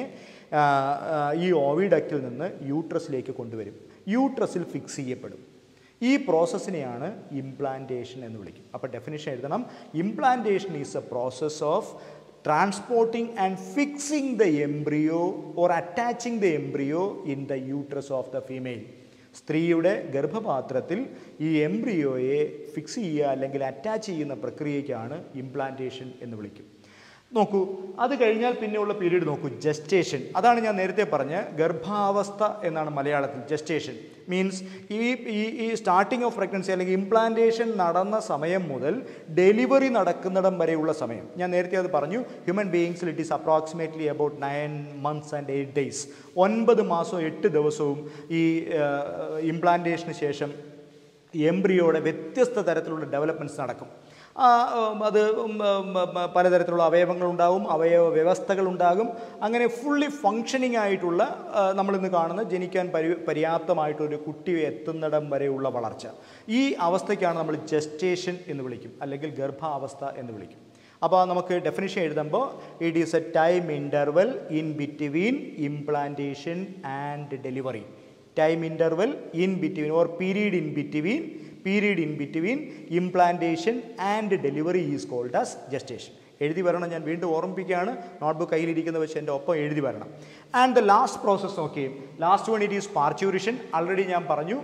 ഈ ഓവിഡക്റ്റിൽ നിന്ന് യൂട്രസിലേക്ക് കൊണ്ടുവരും യൂട്രസിൽ ഫിക്സ് ചെയ്യപ്പെടും ഈ പ്രോസസ്സിനെയാണ് ഇംപ്ലാന്റേഷൻ എന്ന് വിളിക്കും അപ്പോൾ ഡെഫിനിഷൻ എഴുതണം implantation is a process of transporting and fixing the embryo or attaching the embryo in the uterus of the female സ്ത്രീയുടെ ഗർഭപാത്രത്തിൽ ഈ എംബ്രിയോയെ ഫിക്സ് ചെയ്യുക അല്ലെങ്കിൽ അറ്റാച്ച് ചെയ്യുന്ന പ്രക്രിയയ്ക്കാണ് ഇംപ്ലാന്റേഷൻ എന്ന് വിളിക്കും നോക്കൂ അത് കഴിഞ്ഞാൽ പിന്നെയുള്ള പീരീഡ് നോക്കൂ ജസ്റ്റേഷൻ അതാണ് ഞാൻ നേരത്തെ പറഞ്ഞ ഗർഭാവസ്ഥ എന്നാണ് മലയാളത്തിൽ ജസ്റ്റേഷൻ മീൻസ് ഈ ഈ ഈ സ്റ്റാർട്ടിങ് ഓഫ് പ്രഗ്നൻസി അല്ലെങ്കിൽ ഇംപ്ലാന്റേഷൻ നടന്ന സമയം മുതൽ ഡെലിവറി നടക്കുന്നിടം വരെയുള്ള സമയം ഞാൻ നേരത്തെ അത് പറഞ്ഞു ഹ്യൂമൻ ബീയിങ്സിൽ it is approximately about nine months and eight days ഒൻപത് മാസവും എട്ട് ദിവസവും ഈ ഇംപ്ലാന്റേഷന് ശേഷം എംബ്രിയോയുടെ വ്യത്യസ്ത തരത്തിലുള്ള ഡെവലപ്മെൻറ്റ്സ് നടക്കും അത് പലതരത്തിലുള്ള അവയവങ്ങളുണ്ടാവും അവയവ വ്യവസ്ഥകളുണ്ടാകും അങ്ങനെ ഫുള്ളി ഫങ്ഷനിങ് ആയിട്ടുള്ള നമ്മളിന്ന് കാണുന്ന ജനിക്കാൻ പരി പര്യാപ്തമായിട്ടൊരു കുട്ടി എത്തുന്നിടം വരെയുള്ള വളർച്ച ഈ അവസ്ഥയ്ക്കാണ് നമ്മൾ ജസ്റ്റേഷൻ എന്ന് വിളിക്കും അല്ലെങ്കിൽ ഗർഭാവസ്ഥ എന്ന് വിളിക്കും അപ്പോൾ നമുക്ക് ഡെഫിനിഷൻ എഴുതുമ്പോൾ it is a time interval in between implantation and delivery time interval in between or period in between period in between implantation and delivery is called as gestation എഴുതി വരണം ഞാൻ വീണ്ടും ഓർമ്മിപ്പിക്കുകയാണ് നോട്ട്ബുക്ക് കയ്യിലിരിക്കുന്ന വെച്ച് എൻ്റെ ഒപ്പം എഴുതി വരണം ആൻഡ് ദ ലാസ്റ്റ് പ്രോസസ്സ് നോക്കിയേ last one it is parturition already ഞാൻ പറഞ്ഞു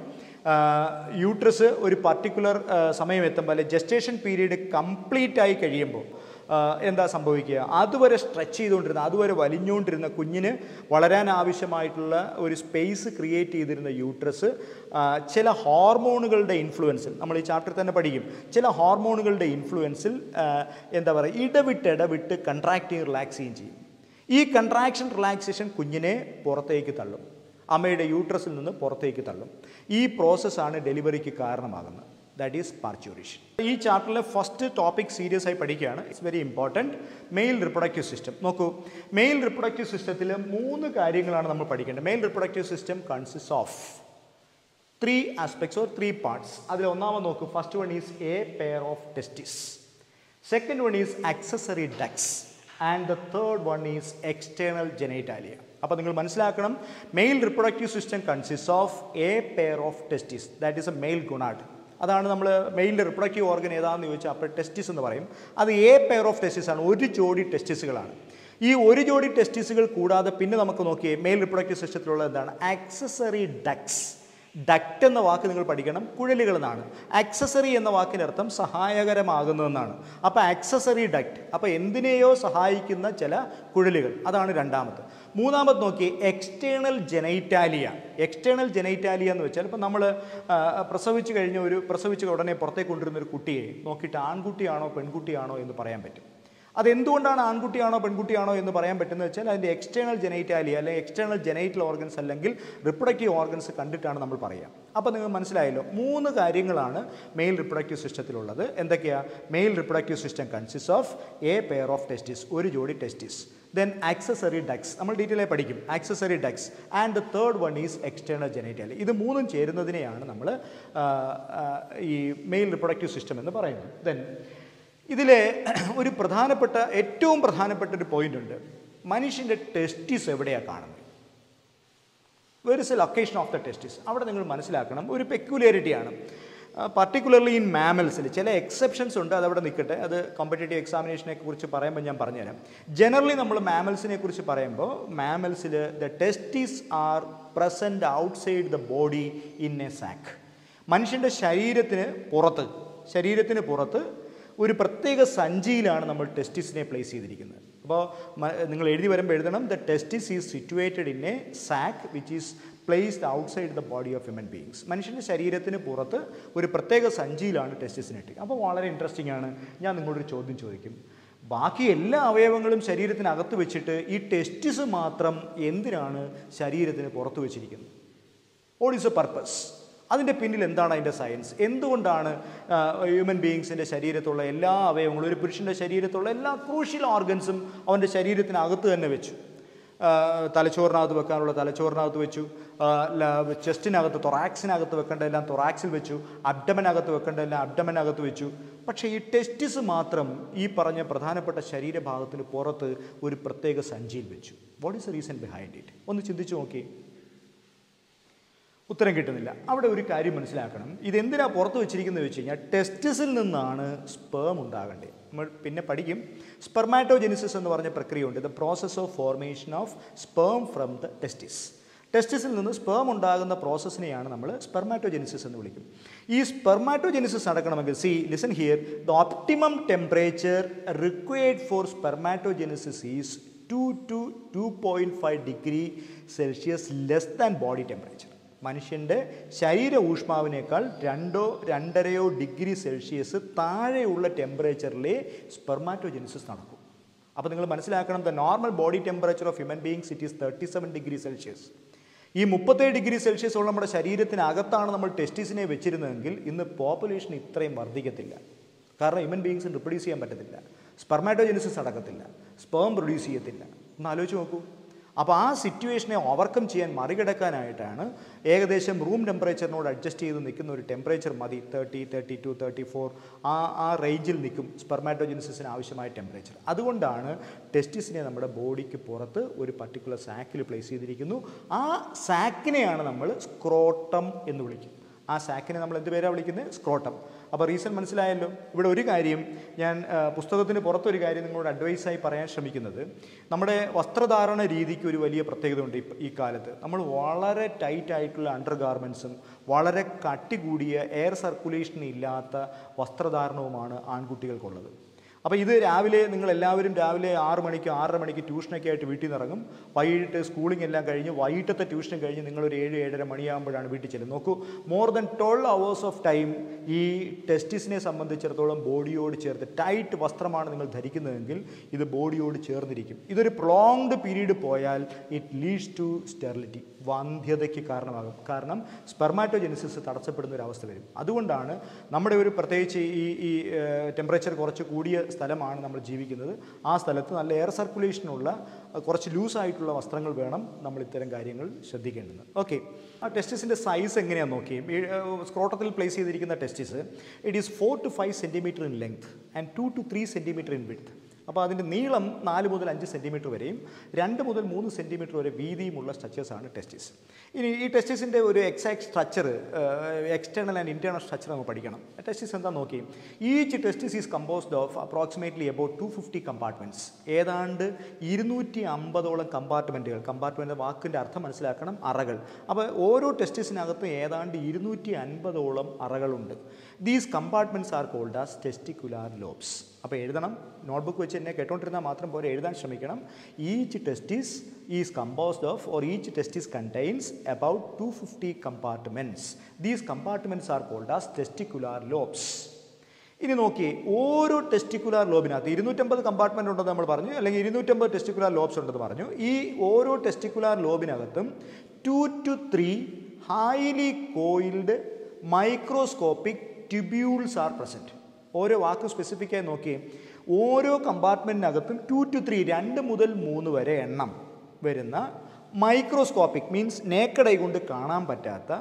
യൂട്രസ് ഒരു പർട്ടിക്കുലർ സമയം എത്തുമ്പോൾ അല്ലെ ജസ്റ്റേഷൻ പീരീഡ് കംപ്ലീറ്റ് ആയി കഴിയുമ്പോൾ ആ, എന്താ സംഭവിക്കുക അതുവരെ സ്ട്രെച്ച് ചെയ്തുകൊണ്ടിരുന്ന അതുവരെ വലിഞ്ഞുകൊണ്ടിരുന്ന കുഞ്ഞിന് വളരാൻ ആവശ്യമായിട്ടുള്ള ഒരു സ്പേസ് ക്രിയേറ്റ് ചെയ്തിരുന്ന യൂട്രസ് ആ, ചില ഹോർമോണുകളുടെ ഇൻഫ്ലുവൻസിൽ നമ്മൾ ഈ ചാപ്റ്ററിൽ തന്നെ പഠിക്കും ചില ഹോർമോണുകളുടെ ഇൻഫ്ലുവൻസിൽ ആ, എന്താ പറയുക ഇടവിട്ട് ഇടവിട്ട് കൺട്രാക്റ്റിങ് റിലാക്സിങ് ചെയ്യും ഈ കൺട്രാക്ഷൻ റിലാക്സേഷൻ കുഞ്ഞിനെ പുറത്തേക്ക് തള്ളും അമ്മയുടെ യൂട്രസിൽ നിന്ന് പുറത്തേക്ക് തള്ളും ഈ പ്രോസസ്സാണ് ഡെലിവറിക്ക് കാരണമാകുന്നത് ദാറ്റ് ഈസ് പാർച്യൂറേഷൻ ഈ ചാപ്റ്ററിലെ ഫസ്റ്റ് ടോപ്പിക് സീരിയസ് ആയി പഠിക്കുകയാണ് it's very important male reproductive system നോക്കൂ മെയിൽ റിപ്രൊഡക്റ്റീവ് സിസ്റ്റത്തിൽ മൂന്ന് കാര്യങ്ങളാണ് നമ്മൾ പഠിക്കേണ്ടത് male reproductive system consist of three aspects or three parts അതിൽ ഒന്നാമത് നോക്കൂ first one is a pair of testis second one is accessory ducts and the third one is external genitalia അപ്പോൾ നിങ്ങൾ മനസ്സിലാക്കണം male reproductive system consist of a pair of testis that is a male gonad അതാണ് നമ്മൾ മെയിലിൻ്റെ reproductive organ ഏതാണെന്ന് ചോദിച്ചാൽ അപ്പോൾ ടെസ്റ്റിസ് എന്ന് പറയും അത് എ പെയർ ഓഫ് ടെസ്റ്റിസ് ആണ് ഒരു ജോഡി ടെസ്റ്റിസുകളാണ് ഈ ഒരു ജോഡി ടെസ്റ്റിസുകൾ കൂടാതെ പിന്നെ നമുക്ക് നോക്കിയേ മെയിൽ റിപ്രൊഡക്റ്റീവ് സിസ്റ്റത്തിലുള്ള എന്താണ് ആക്സസറി ഡക്സ് ഡക്റ്റ് എന്ന വാക്ക് നിങ്ങൾ പഠിക്കണം കുഴലുകൾ എന്നാണ് ആക്സസറി എന്ന വാക്കിനർത്ഥം സഹായകരമാകുന്നതെന്നാണ് അപ്പോൾ ആക്സസറി ഡക്റ്റ് അപ്പോൾ എന്തിനെയോ സഹായിക്കുന്ന ചില കുഴലുകൾ അതാണ് രണ്ടാമത് മൂന്നാമത് നോക്കി എക്സ്റ്റേണൽ ജെനൈറ്റാലിയ എക്സ്റ്റേണൽ ജെനൈറ്റാലിയ എന്ന് വെച്ചാൽ ഇപ്പോൾ നമ്മൾ പ്രസവിച്ച് കഴിഞ്ഞ ഒരു പ്രസവിച്ച് ഉടനെ പുറത്തേക്ക് കൊണ്ടുവരുന്ന ഒരു കുട്ടിയെ നോക്കിയിട്ട് ആൺകുട്ടിയാണോ പെൺകുട്ടിയാണോ എന്ന് പറയാൻ പറ്റും അതെന്തുകൊണ്ടാണ് ആൺകുട്ടിയാണോ പെൺകുട്ടിയാണോ എന്ന് പറയാൻ പറ്റുന്നത് വെച്ചാൽ അതിൻ്റെ എക്സ്റ്റേണൽ ജെനൈറ്റാലിയ അല്ലെങ്കിൽ എക്സ്റ്റേണൽ ജെനൈറ്റൽ ഓർഗൻസ് അല്ലെങ്കിൽ റിപ്രൊഡക്റ്റീവ് ഓർഗൻസ് കണ്ടിട്ടാണ് നമ്മൾ പറയുക അപ്പോൾ നിങ്ങൾ മനസ്സിലായല്ലോ മൂന്ന് കാര്യങ്ങളാണ് മെയിൽ റിപ്രൊഡക്റ്റീവ് സിസ്റ്റത്തിലുള്ളത് എന്തൊക്കെയാണ് male reproductive system consist of a pair of testis ഒരു ജോഡി ടെസ്റ്റിസ് ദെൻ ആക്സസറി ഡക്സ് നമ്മൾ ഡീറ്റെയിൽ ആയി പഠിക്കും accessory ducts and the third one is external genitalia ഇത് മൂന്നും ചേരുന്നതിനെയാണ് നമ്മൾ ഈ മെയിൽ റിപ്രൊഡക്റ്റീവ് സിസ്റ്റം എന്ന് പറയുന്നത് ദെൻ ഇതിലെ ഒരു പ്രധാനപ്പെട്ട ഏറ്റവും പ്രധാനപ്പെട്ട ഒരു പോയിന്റ് ഉണ്ട് മനുഷ്യൻ്റെ ടെസ്റ്റിസ് എവിടെയാണ് കാണുന്നത് where is a location of the testis അവിടെ നിങ്ങൾ മനസ്സിലാക്കണം ഒരു പെക്യുലാരിറ്റിയാണ് പർട്ടിക്കുലർലി ഇൻ മാമൽസിൽ ചില എക്സെപ്ഷൻസ് ഉണ്ട് അതവിടെ നിൽക്കട്ടെ അത് കോമ്പറ്റേറ്റീവ് എക്സാമിനേഷനെ കുറിച്ച് പറയുമ്പോൾ ഞാൻ പറഞ്ഞുതരാം ജനറലി നമ്മൾ മാമൽസിനെ കുറിച്ച് പറയുമ്പോൾ മാമൽസിൽ the testis are present outside the body in a sac മനുഷ്യൻ്റെ ശരീരത്തിന് പുറത്ത് ശരീരത്തിന് പുറത്ത് ഒരു പ്രത്യേക സഞ്ചിയിലാണ് നമ്മൾ ടെസ്റ്റിസിനെ പ്ലേസ് ചെയ്തിരിക്കുന്നത് അപ്പോൾ നിങ്ങൾ എഴുതി വരുമ്പോൾ എഴുതണം the testis is situated in a sac which is placed outside the body of human beings മനുഷ്യൻ്റെ ശരീരത്തിന് പുറത്ത് ഒരു പ്രത്യേക സഞ്ചിയിലാണ് ടെസ്റ്റിസിനെ ഇട്ടിരിക്കുന്നത് അപ്പോൾ വളരെ ഇൻട്രസ്റ്റിംഗ് ആണ് ഞാൻ നിങ്ങളോടൊരു ചോദ്യം ചോദിക്കും ബാക്കി എല്ലാ അവയവങ്ങളും ശരീരത്തിനകത്ത് വെച്ചിട്ട് ഈ ടെസ്റ്റിസ് മാത്രം എന്തിനാണ് ശരീരത്തിന് പുറത്ത് വെച്ചിരിക്കുന്നത് വാട്ട് ഈസ് എ പർപ്പസ് അതിൻ്റെ പിന്നിൽ എന്താണ് അതിൻ്റെ സയൻസ് എന്തുകൊണ്ടാണ് ഹ്യൂമൻ ബീയിങ്സിൻ്റെ ശരീരത്തുള്ള എല്ലാ അവയവങ്ങളും ഒരു പുരുഷൻ്റെ ശരീരത്തുള്ള എല്ലാ ക്രൂഷ്യൽ ഓർഗൻസും അവൻ്റെ ശരീരത്തിനകത്ത് തന്നെ വെച്ചു ആ, തലച്ചോറിനകത്ത് വെക്കാനുള്ള തലച്ചോറിനകത്ത് വെച്ചു ആ, ല- ചെസ്റ്റിനകത്ത് തൊറാക്സിനകത്ത് വെക്കേണ്ടതെല്ലാം തൊറാക്സിൽ വെച്ചു അബ്ഡമനകത്ത് വെക്കേണ്ടതെല്ലാം അബ്ഡമനകത്ത് വെച്ചു പക്ഷേ ഈ ടെസ്റ്റിസ് മാത്രം ഈ പറഞ്ഞ പ്രധാനപ്പെട്ട ശരീരഭാഗത്തിന് പുറത്ത് ഒരു പ്രത്യേക സഞ്ചിയിൽ വെച്ചു what is the reason behind it ഒന്ന് ചിന്തിച്ചു നോക്കി ഉത്തരം കിട്ടുന്നില്ല അവിടെ ഒരു കാര്യം മനസ്സിലാക്കണം ഇതെന്തിനാ പുറത്ത് വെച്ചിരിക്കുന്നത് വെച്ച് കഴിഞ്ഞാൽ ടെസ്റ്റിസിൽ നിന്നാണ് സ്പേം ഉണ്ടാകേണ്ടത് നമ്മൾ പിന്നെ പഠിക്കും സ്പെർമാറ്റോജെനിസിസ് എന്ന് പറഞ്ഞ പ്രക്രിയയുണ്ട് the process of formation of sperm from the testis ടെസ്റ്റിസിൽ നിന്ന് സ്പേം ഉണ്ടാകുന്ന പ്രോസസ്സിനെയാണ് നമ്മൾ സ്പെർമാറ്റോജെനിസിസ് എന്ന് വിളിക്കും ഈ സ്പെർമാറ്റോജെനിസിസ് നടക്കണമെങ്കിൽ see listen here the optimum temperature required for spermatogenesis is two to two point five degree Celsius less than body temperature മനുഷ്യൻ്റെ ശരീര ഊഷ്മാവിനേക്കാൾ രണ്ടോ രണ്ടരയോ ഡിഗ്രി സെൽഷ്യസ് താഴെയുള്ള ടെമ്പറേച്ചറിലെ സ്പെർമാറ്റോജെനിസിസ് നടക്കും അപ്പോൾ നിങ്ങൾ മനസ്സിലാക്കണം the normal body temperature of human beings it is thirty seven degree Celsius ഈ മുപ്പത്തേഴ് ഡിഗ്രി സെൽഷ്യസ് ഉള്ള നമ്മുടെ ശരീരത്തിനകത്താണ് നമ്മൾ ടെസ്റ്റിസിനെ വെച്ചിരുന്നതെങ്കിൽ ഇന്ന് പോപ്പുലേഷൻ ഇത്രയും വർദ്ധിക്കത്തില്ല കാരണം ഹ്യൂമൻ ബീങ്സിന് റിപ്രൊഡ്യൂസ് ചെയ്യാൻ പറ്റത്തില്ല സ്പെർമാറ്റോജെനിസിസ് നടക്കത്തില്ല സ്പേം പ്രൊഡ്യൂസ് ചെയ്യത്തില്ല ഒന്ന് ആലോചിച്ച് നോക്കൂ അപ്പോൾ ആ സിറ്റുവേഷനെ ഓവർകം ചെയ്യാൻ മറികടക്കാനായിട്ടാണ് ഏകദേശം റൂം ടെമ്പറേച്ചറിനോട് അഡ്ജസ്റ്റ് ചെയ്ത് നിൽക്കുന്ന ഒരു ടെമ്പറേച്ചർ മതി thirty thirty two thirty four ആ ആ റേഞ്ചിൽ നിൽക്കും സ്പെർമാറ്റോജെനിസിന് ആവശ്യമായ ടെമ്പറേച്ചർ അതുകൊണ്ടാണ് ടെസ്റ്റിസിനെ നമ്മുടെ ബോഡിക്ക് പുറത്ത് ഒരു പർട്ടിക്കുലർ സാക്കിൽ പ്ലേസ് ചെയ്തിരിക്കുന്നു ആ സാക്കിനെയാണ് നമ്മൾ സ്ക്രോട്ടം എന്ന് വിളിക്കും ആ സാക്കിനെ നമ്മൾ എന്ത് പേരാണ് വിളിക്കുന്നത് സ്ക്രോട്ടം അപ്പോൾ റീസൺ മനസ്സിലായല്ലോ ഇവിടെ ഒരു കാര്യം ഞാൻ ആ, പുസ്തകത്തിന് പുറത്തൊരു കാര്യം നിങ്ങളോട് അഡ്വൈസായി പറയാൻ ശ്രമിക്കുന്നത് നമ്മുടെ വസ്ത്രധാരണ രീതിക്ക് ഒരു വലിയ പ്രത്യേകത ഉണ്ട് ഇപ്പ- ഈ കാലത്ത് നമ്മൾ വളരെ ടൈറ്റ് ആയിട്ടുള്ള അണ്ടർ ഗാർമെൻസും വളരെ കട്ടി കൂടിയ എയർ സർക്കുലേഷൻ ഇല്ലാത്ത വസ്ത്രധാരണവുമാണ് ആൺകുട്ടികൾക്കുള്ളത് അപ്പോൾ ഇത് രാവിലെ നിങ്ങൾ എല്ലാവരും രാവിലെ ആറ് മണിക്ക് ആറര മണിക്ക് ട്യൂഷനൊക്കെ ആയിട്ട് വീട്ടിൽ നിന്ന് ഇറങ്ങും വൈകിട്ട് സ്കൂളിംഗ് എല്ലാം കഴിഞ്ഞ് വൈകിട്ടത്തെ ട്യൂഷൻ കഴിഞ്ഞ് നിങ്ങളൊരു ഏഴ് ഏഴര മണിയാകുമ്പോഴാണ് വീട്ടിൽ ചെല്ലുന്നത് നോക്കൂ more than twelve hours of time ഈ ടെസ്റ്റിസിനെ സംബന്ധിച്ചിടത്തോളം ബോഡിയോട് ചേർത്ത് ടൈറ്റ് വസ്ത്രമാണ് നിങ്ങൾ ധരിക്കുന്നതെങ്കിൽ ഇത് ബോഡിയോട് ചേർന്നിരിക്കും ഇതൊരു പ്രോങ്ഡ് പീരീഡ് പോയാൽ ഇറ്റ് ലീഡ്സ് ടു സ്റ്റെറിലിറ്റി വന്ധ്യതയ്ക്ക് കാരണമാകും കാരണം സ്പെർമാറ്റോജെനിസിസ് തടസ്സപ്പെടുന്ന ഒരു അവസ്ഥ വരും അതുകൊണ്ടാണ് നമ്മുടെ ഒരു പ്രത്യേകിച്ച് ഈ ഈ ടെമ്പറേച്ചർ കുറച്ച് കൂടിയ സ്ഥലമാണ് നമ്മൾ ജീവിക്കുന്നത് ആ സ്ഥലത്ത് നല്ല എയർ സർക്കുലേഷനുള്ള അഹ് കുറച്ച് ലൂസായിട്ടുള്ള വസ്ത്രങ്ങൾ വേണം നമ്മൾ ഇത്തരം കാര്യങ്ങൾ ശ്രദ്ധിക്കേണ്ടത് ഓക്കെ ആ ടെസ്റ്റിസിൻ്റെ സൈസ് എങ്ങനെയാണെന്ന് നോക്കി സ്ക്രോട്ടത്തിൽ പ്ലേസ് ചെയ്തിരിക്കുന്ന testis it is four to five centimetre in length and two to three centimetre in width അപ്പോൾ അതിൻ്റെ നീളം നാല് മുതൽ അഞ്ച് സെൻറ്റിമീറ്റർ വരെയും രണ്ട് മുതൽ മൂന്ന് സെൻറ്റിമീറ്റർ വരെ വീതിയുമുള്ള സ്ട്രക്ചേഴ്സാണ് ടെസ്റ്റിസ് ഇനി ഈ ടെസ്റ്റിസിൻ്റെ ഒരു exact structure external and internal structure നമ്മൾ പഠിക്കണം ടെസ്റ്റിസ് എന്താ നോക്കി each testis is composed of approximately about two fifty compartments ഏതാണ്ട് ഇരുന്നൂറ്റി അമ്പതോളം കമ്പാർട്ട്മെൻറ്റുകൾ കമ്പാർട്ട്മെൻറ്റ് വാക്കിൻ്റെ അർത്ഥം മനസ്സിലാക്കണം അറകൾ അപ്പോൾ ഓരോ ടെസ്റ്റിസിനകത്ത് ഏതാണ്ട് ഇരുന്നൂറ്റി അൻപതോളം അറകളുണ്ട് these compartments are called as testicular lobes അപ്പോൾ എഴുതണം നോട്ട്ബുക്ക് വെച്ച് എന്നെ കേട്ടോണ്ടിരുന്നാൽ മാത്രം പോലെ എഴുതാൻ ശ്രമിക്കണം each testis is composed of or each testis contains about two fifty compartments these compartments are called as testicular lobes ഇനി നോക്കി ഓരോ ടെസ്റ്റിക്കുലാർ ലോബിനകത്ത് ഇരുന്നൂറ്റമ്പത് കമ്പാർട്ട്മെൻ്റ് ഉണ്ടെന്ന് നമ്മൾ പറഞ്ഞു അല്ലെങ്കിൽ ഇരുന്നൂറ്റമ്പത് ടെസ്റ്റിക്കുലാർ ലോബ്സ് ഉണ്ടെന്ന് പറഞ്ഞു ഈ ഓരോ ടെസ്റ്റിക്കുലാർ ലോബിനകത്തും two to three highly coiled microscopic tubules are present ഓരോ വാക്ക് സ്പെസിഫിക്കായി നോക്കി ഓരോ കമ്പാർട്ട്മെൻറ്റിനകത്തും ടു ടു ത്രീ രണ്ട് മുതൽ മൂന്ന് വരെ എണ്ണം വരുന്ന മൈക്രോസ്കോപ്പിക് മീൻസ് നേക്കടൈ കൊണ്ട് കാണാൻ പറ്റാത്ത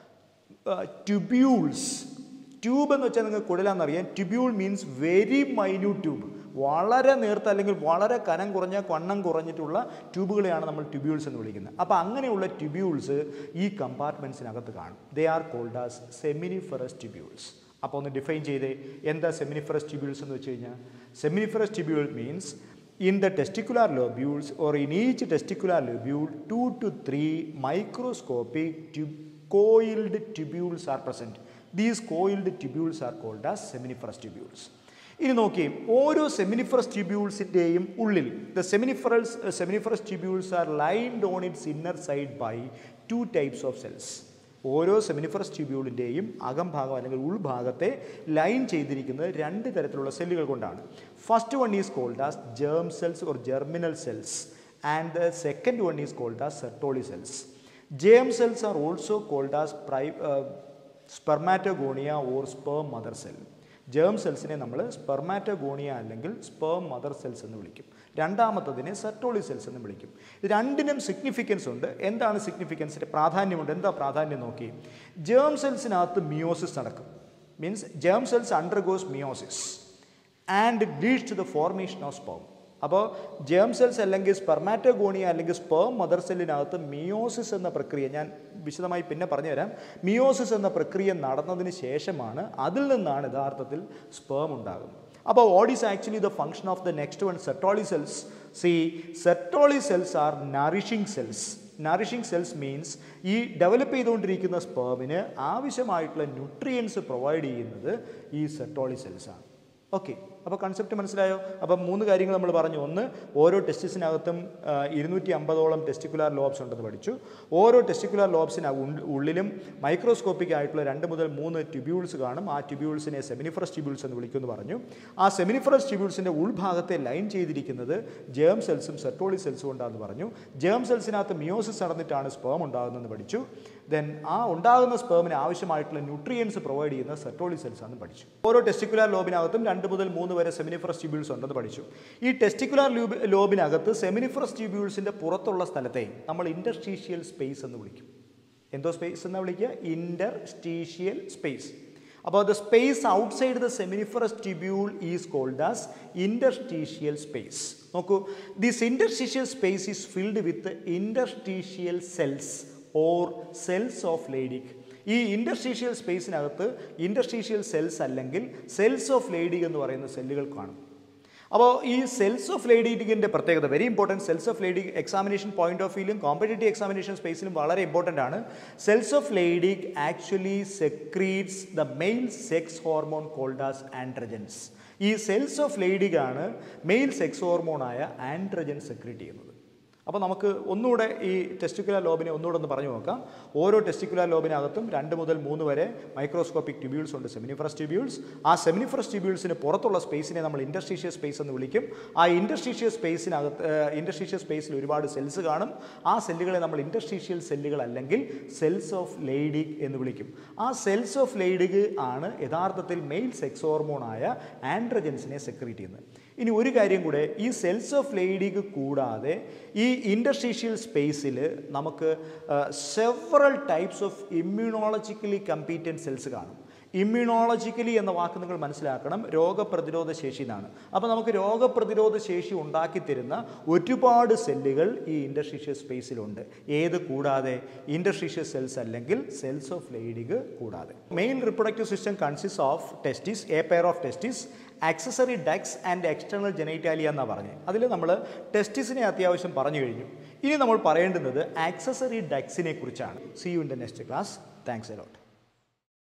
ട്യൂബ്യൂൾസ് ട്യൂബ് എന്ന് വെച്ചാൽ നിങ്ങൾക്ക് കുഴലാന്നറിയാം tubule means very minute tube വളരെ നേർത്ത അല്ലെങ്കിൽ വളരെ കനം കുറഞ്ഞ വണ്ണം കുറഞ്ഞിട്ടുള്ള ട്യൂബുകളെയാണ് നമ്മൾ ട്യൂബ്യൂൾസ് എന്ന് വിളിക്കുന്നത് അപ്പോൾ അങ്ങനെയുള്ള ട്യൂബ്യൂൾസ് ഈ കമ്പാർട്ട്മെൻറ്റ്സിനകത്ത് കാണും they are called as seminiferous tubules അപ്പോൾ ഒന്ന് ഡിഫൈൻ ചെയ്തേ എന്താ സെമിനിഫറസ് ട്യൂബ്യൂൾസ് എന്ന് വെച്ച് കഴിഞ്ഞാൽ seminiferous tubule means in the testicular lobules or in each testicular lobule 2 to 3 microscopic tube, coiled tubules are present these coiled tubules are called as seminiferous tubules ഇനി നോക്കി ഓരോ സെമിനിഫറസ് ട്യൂബ്യൂൾസിൻ്റെയും ഉള്ളിൽ the seminiferous seminiferous tubules are lined on its inner side by two types of cells ഓരോ seminiferous ട്യൂബ്യൂളിൻ്റെയും അകംഭാഗം അല്ലെങ്കിൽ ഉൾഭാഗത്തെ ലൈൻ ചെയ്തിരിക്കുന്നത് രണ്ട് തരത്തിലുള്ള സെല്ലുകൾ കൊണ്ടാണ് first one is called as germ cells or germinal cells and the second one is called as Sertoli cells germ cells are also called as പ്രൈ spermatogonia or sperm mother cell germ സെൽസിനെ നമ്മൾ spermatogonia അല്ലെങ്കിൽ sperm mother cells എന്ന് വിളിക്കും രണ്ടാമത്തതിനെ Sertoli cells എന്ന് വിളിക്കും ഇത് രണ്ടിനും സിഗ്നിഫിക്കൻസ് ഉണ്ട് എന്താണ് സിഗ്നിഫിക്കൻസിൻ്റെ പ്രാധാന്യമുണ്ട് എന്താ പ്രാധാന്യം നോക്കി ജേം സെൽസിനകത്ത് മിയോസിസ് നടക്കും means germ cells undergoes meiosis and leads to the formation of sperm അപ്പോൾ ജേം സെൽസ് അല്ലെങ്കിൽ സ്പെർമാറ്റോഗോണിയ അല്ലെങ്കിൽ സ്പേം മദർ സെല്ലിനകത്ത് മിയോസിസ് എന്ന പ്രക്രിയ ഞാൻ വിശദമായി പിന്നെ പറഞ്ഞുതരാം മിയോസിസ് എന്ന പ്രക്രിയ നടന്നതിന് ശേഷമാണ് അതിൽ നിന്നാണ് യഥാർത്ഥത്തിൽ സ്പേം ഉണ്ടാകുന്നത് അപ്പോൾ what is actually the function of the next one Sertoli cells see Sertoli cells are nourishing cells nourishing cells means ഈ ഡെവലപ്പ് ചെയ്തുകൊണ്ടിരിക്കുന്ന സ്പേമിന് ആവശ്യമായിട്ടുള്ള ന്യൂട്രിയൻസ് പ്രൊവൈഡ് ചെയ്യുന്നത് ഈ സെറ്റോളി സെൽസാണ് ഓക്കെ അപ്പോൾ കൺസെപ്റ്റ് മനസ്സിലായോ അപ്പം മൂന്ന് കാര്യങ്ങൾ നമ്മൾ പറഞ്ഞു ഒന്ന് ഓരോ ടെസ്റ്റിസിനകത്തും ഇരുന്നൂറ്റി അമ്പതോളം ടെസ്റ്റിക്കുലാർ ലോബ്സ് ഉണ്ടെന്ന് പഠിച്ചു ഓരോ ടെസ്റ്റിക്കുലാർ ലോബ്സിന് ഉള്ളിലും മൈക്രോസ്കോപ്പിക് ആയിട്ടുള്ള രണ്ട് മുതൽ മൂന്ന് ട്യൂബ്യൂൾസ് കാണും ആ ട്യൂബ്യൂൾസിനെ സെമിനിഫറസ് ട്യൂബ്യൂൾസ് എന്ന് വിളിക്കുമെന്ന് പറഞ്ഞു ആ സെമിനിഫറസ് ട്യൂബ്യൂൾസിൻ്റെ ഉൾഭാഗത്തെ ലൈൻ ചെയ്തിരിക്കുന്നത് ജേം സെൽസും സെർട്ടോളി സെൽസും ഉണ്ടാകുമെന്ന് പറഞ്ഞു ജേം സെൽസിനകത്ത് മിയോസിസ് നടന്നിട്ടാണ് സ്പേം ഉണ്ടാകുന്നതെന്ന് പഠിച്ചു ദെൻ ആ ഉണ്ടാകുന്ന സ്പേമിന് ആവശ്യമായിട്ടുള്ള ന്യൂട്രിയൻസ് പ്രൊവൈഡ് ചെയ്യുന്ന സെർട്ടോളി സെൽസ് ആണെന്ന് പഠിച്ചു ഓരോ ടെസ്റ്റിക്കുലാർ ലോബിനകത്തും രണ്ട് മുതൽ മൂന്ന് വരെ സെമിനിഫറസ് ട്യൂബ്യൂൾസ് ഉണ്ടെന്ന് പഠിച്ചു ഈ ടെസ്റ്റിക്കുലാർ ലൂബ് ലോബിനകത്ത് സെമിനിഫറസ് ട്യൂബ്യൂൾസിൻ്റെ പുറത്തുള്ള സ്ഥലത്തെ നമ്മൾ ഇൻഡർസ്റ്റീഷ്യൽ സ്പേസ് എന്ന് വിളിക്കും എന്തോ സ്പേസ് എന്ന് വിളിക്കുക ഇൻഡർസ്റ്റീഷ്യൽ സ്പേസ് അപ്പോൾ the space outside the seminiferous tubule is called as interstitial space നോക്കൂ this interstitial space is filled with interstitial cells or cells of Leydig ഈ ഇൻഡസ്ട്രീഷ്യൽ സ്പേസിനകത്ത് ഇൻഡസ്ട്രീഷ്യൽ സെൽസ് അല്ലെങ്കിൽ സെൽസ് ഓഫ് ലേഡിക് എന്ന് പറയുന്ന സെല്ലുകൾ കാണും അപ്പോൾ ഈ സെൽസ് ഓഫ് ലേഡിഗിൻ്റെ പ്രത്യേകത very important cells of Leydig examination point of വ്യൂലും കോമ്പറ്റേറ്റീവ് എക്സാമിനേഷൻ സ്പേസിലും വളരെ ഇമ്പോർട്ടൻ്റ് ആണ് cells of Leydig actually secretes the male sex hormone called as androgens ഈ സെൽസ് ഓഫ് ലേഡിക് ആണ് മെയിൽ സെക്സ് ഹോർമോണായ ആൻഡ്രജൻ സെക്രീറ്റ് ചെയ്യുന്നത് അപ്പോൾ നമുക്ക് ഒന്നുകൂടെ ഈ ടെസ്റ്റിക്കുലർ ലോബിനെ ഒന്നുകൂടെ ഒന്ന് പറഞ്ഞു നോക്കാം ഓരോ ടെസ്റ്റിക്കുലർ ലോബിനകത്തും രണ്ട് മുതൽ മൂന്ന് വരെ മൈക്രോസ്കോപ്പിക് ട്യൂബ്യൂൾസ് ഉണ്ട് സെമിനിഫറസ് ട്യൂബ്യൂൾസ് ആ സെമിനിഫറസ് ട്യൂബ്യൂൾസിന് പുറത്തുള്ള സ്പേസിനെ നമ്മൾ ഇൻഡസ്ട്രീഷ്യൽ സ്പേസ് എന്ന് വിളിക്കും ആ ഇൻഡസ്ട്രീഷ്യൽ സ്പേസിനകത്ത് ഇൻഡസ്ട്രീഷ്യൽ സ്പേസിൽ ഒരുപാട് സെൽസ് കാണും ആ സെല്ലുകളെ നമ്മൾ ഇൻഡസ്ട്രീഷ്യൽ സെല്ലുകൾ അല്ലെങ്കിൽ സെൽസ് ഓഫ് ലെയ്ഡിക് എന്ന് വിളിക്കും ആ സെൽസ് ഓഫ് ലെയ്ഡിക് ആണ് യഥാർത്ഥത്തിൽ മെയിൽ സെക്സ് ഹോർമോണായ ആൻഡ്രജൻസിനെ സെക്രീറ്റ് ചെയ്യുന്നത് ഇനി ഒരു കാര്യം കൂടെ ഈ സെൽസ് ഓഫ് ലേഡിക്ക് കൂടാതെ ഈ ഇൻഡസ്ട്രീഷ്യൽ സ്പേസിൽ നമുക്ക് several types of immunologically competent cells കാണും ഇമ്മ്യൂണോളജിക്കലി എന്ന വാക്ക് നിങ്ങൾ മനസ്സിലാക്കണം രോഗപ്രതിരോധ ശേഷി എന്നാണ് അപ്പോൾ നമുക്ക് രോഗപ്രതിരോധ ശേഷി ഉണ്ടാക്കി തരുന്ന ഒരുപാട് സെല്ലുകൾ ഈ ഇൻഡസ്ട്രീഷ്യൽ സ്പേസിലുണ്ട് ഏത് കൂടാതെ ഇൻഡസ്ട്രീഷ്യൽ സെൽസ് അല്ലെങ്കിൽ സെൽസ് ഓഫ് ലേഡിഗ് കൂടാതെ main reproductive system consist of testis a pair of testis accessory ducts and external genitalia എന്നാണ് പറഞ്ഞത് അതിൽ നമ്മൾ ടെസ്റ്റിസിനെ അത്യാവശ്യം പറഞ്ഞു കഴിഞ്ഞു ഇനി നമ്മൾ പറയേണ്ടുന്നത് ആക്സസറി ഡക്സിനെ കുറിച്ചാണ് see you in the next class thanks a lot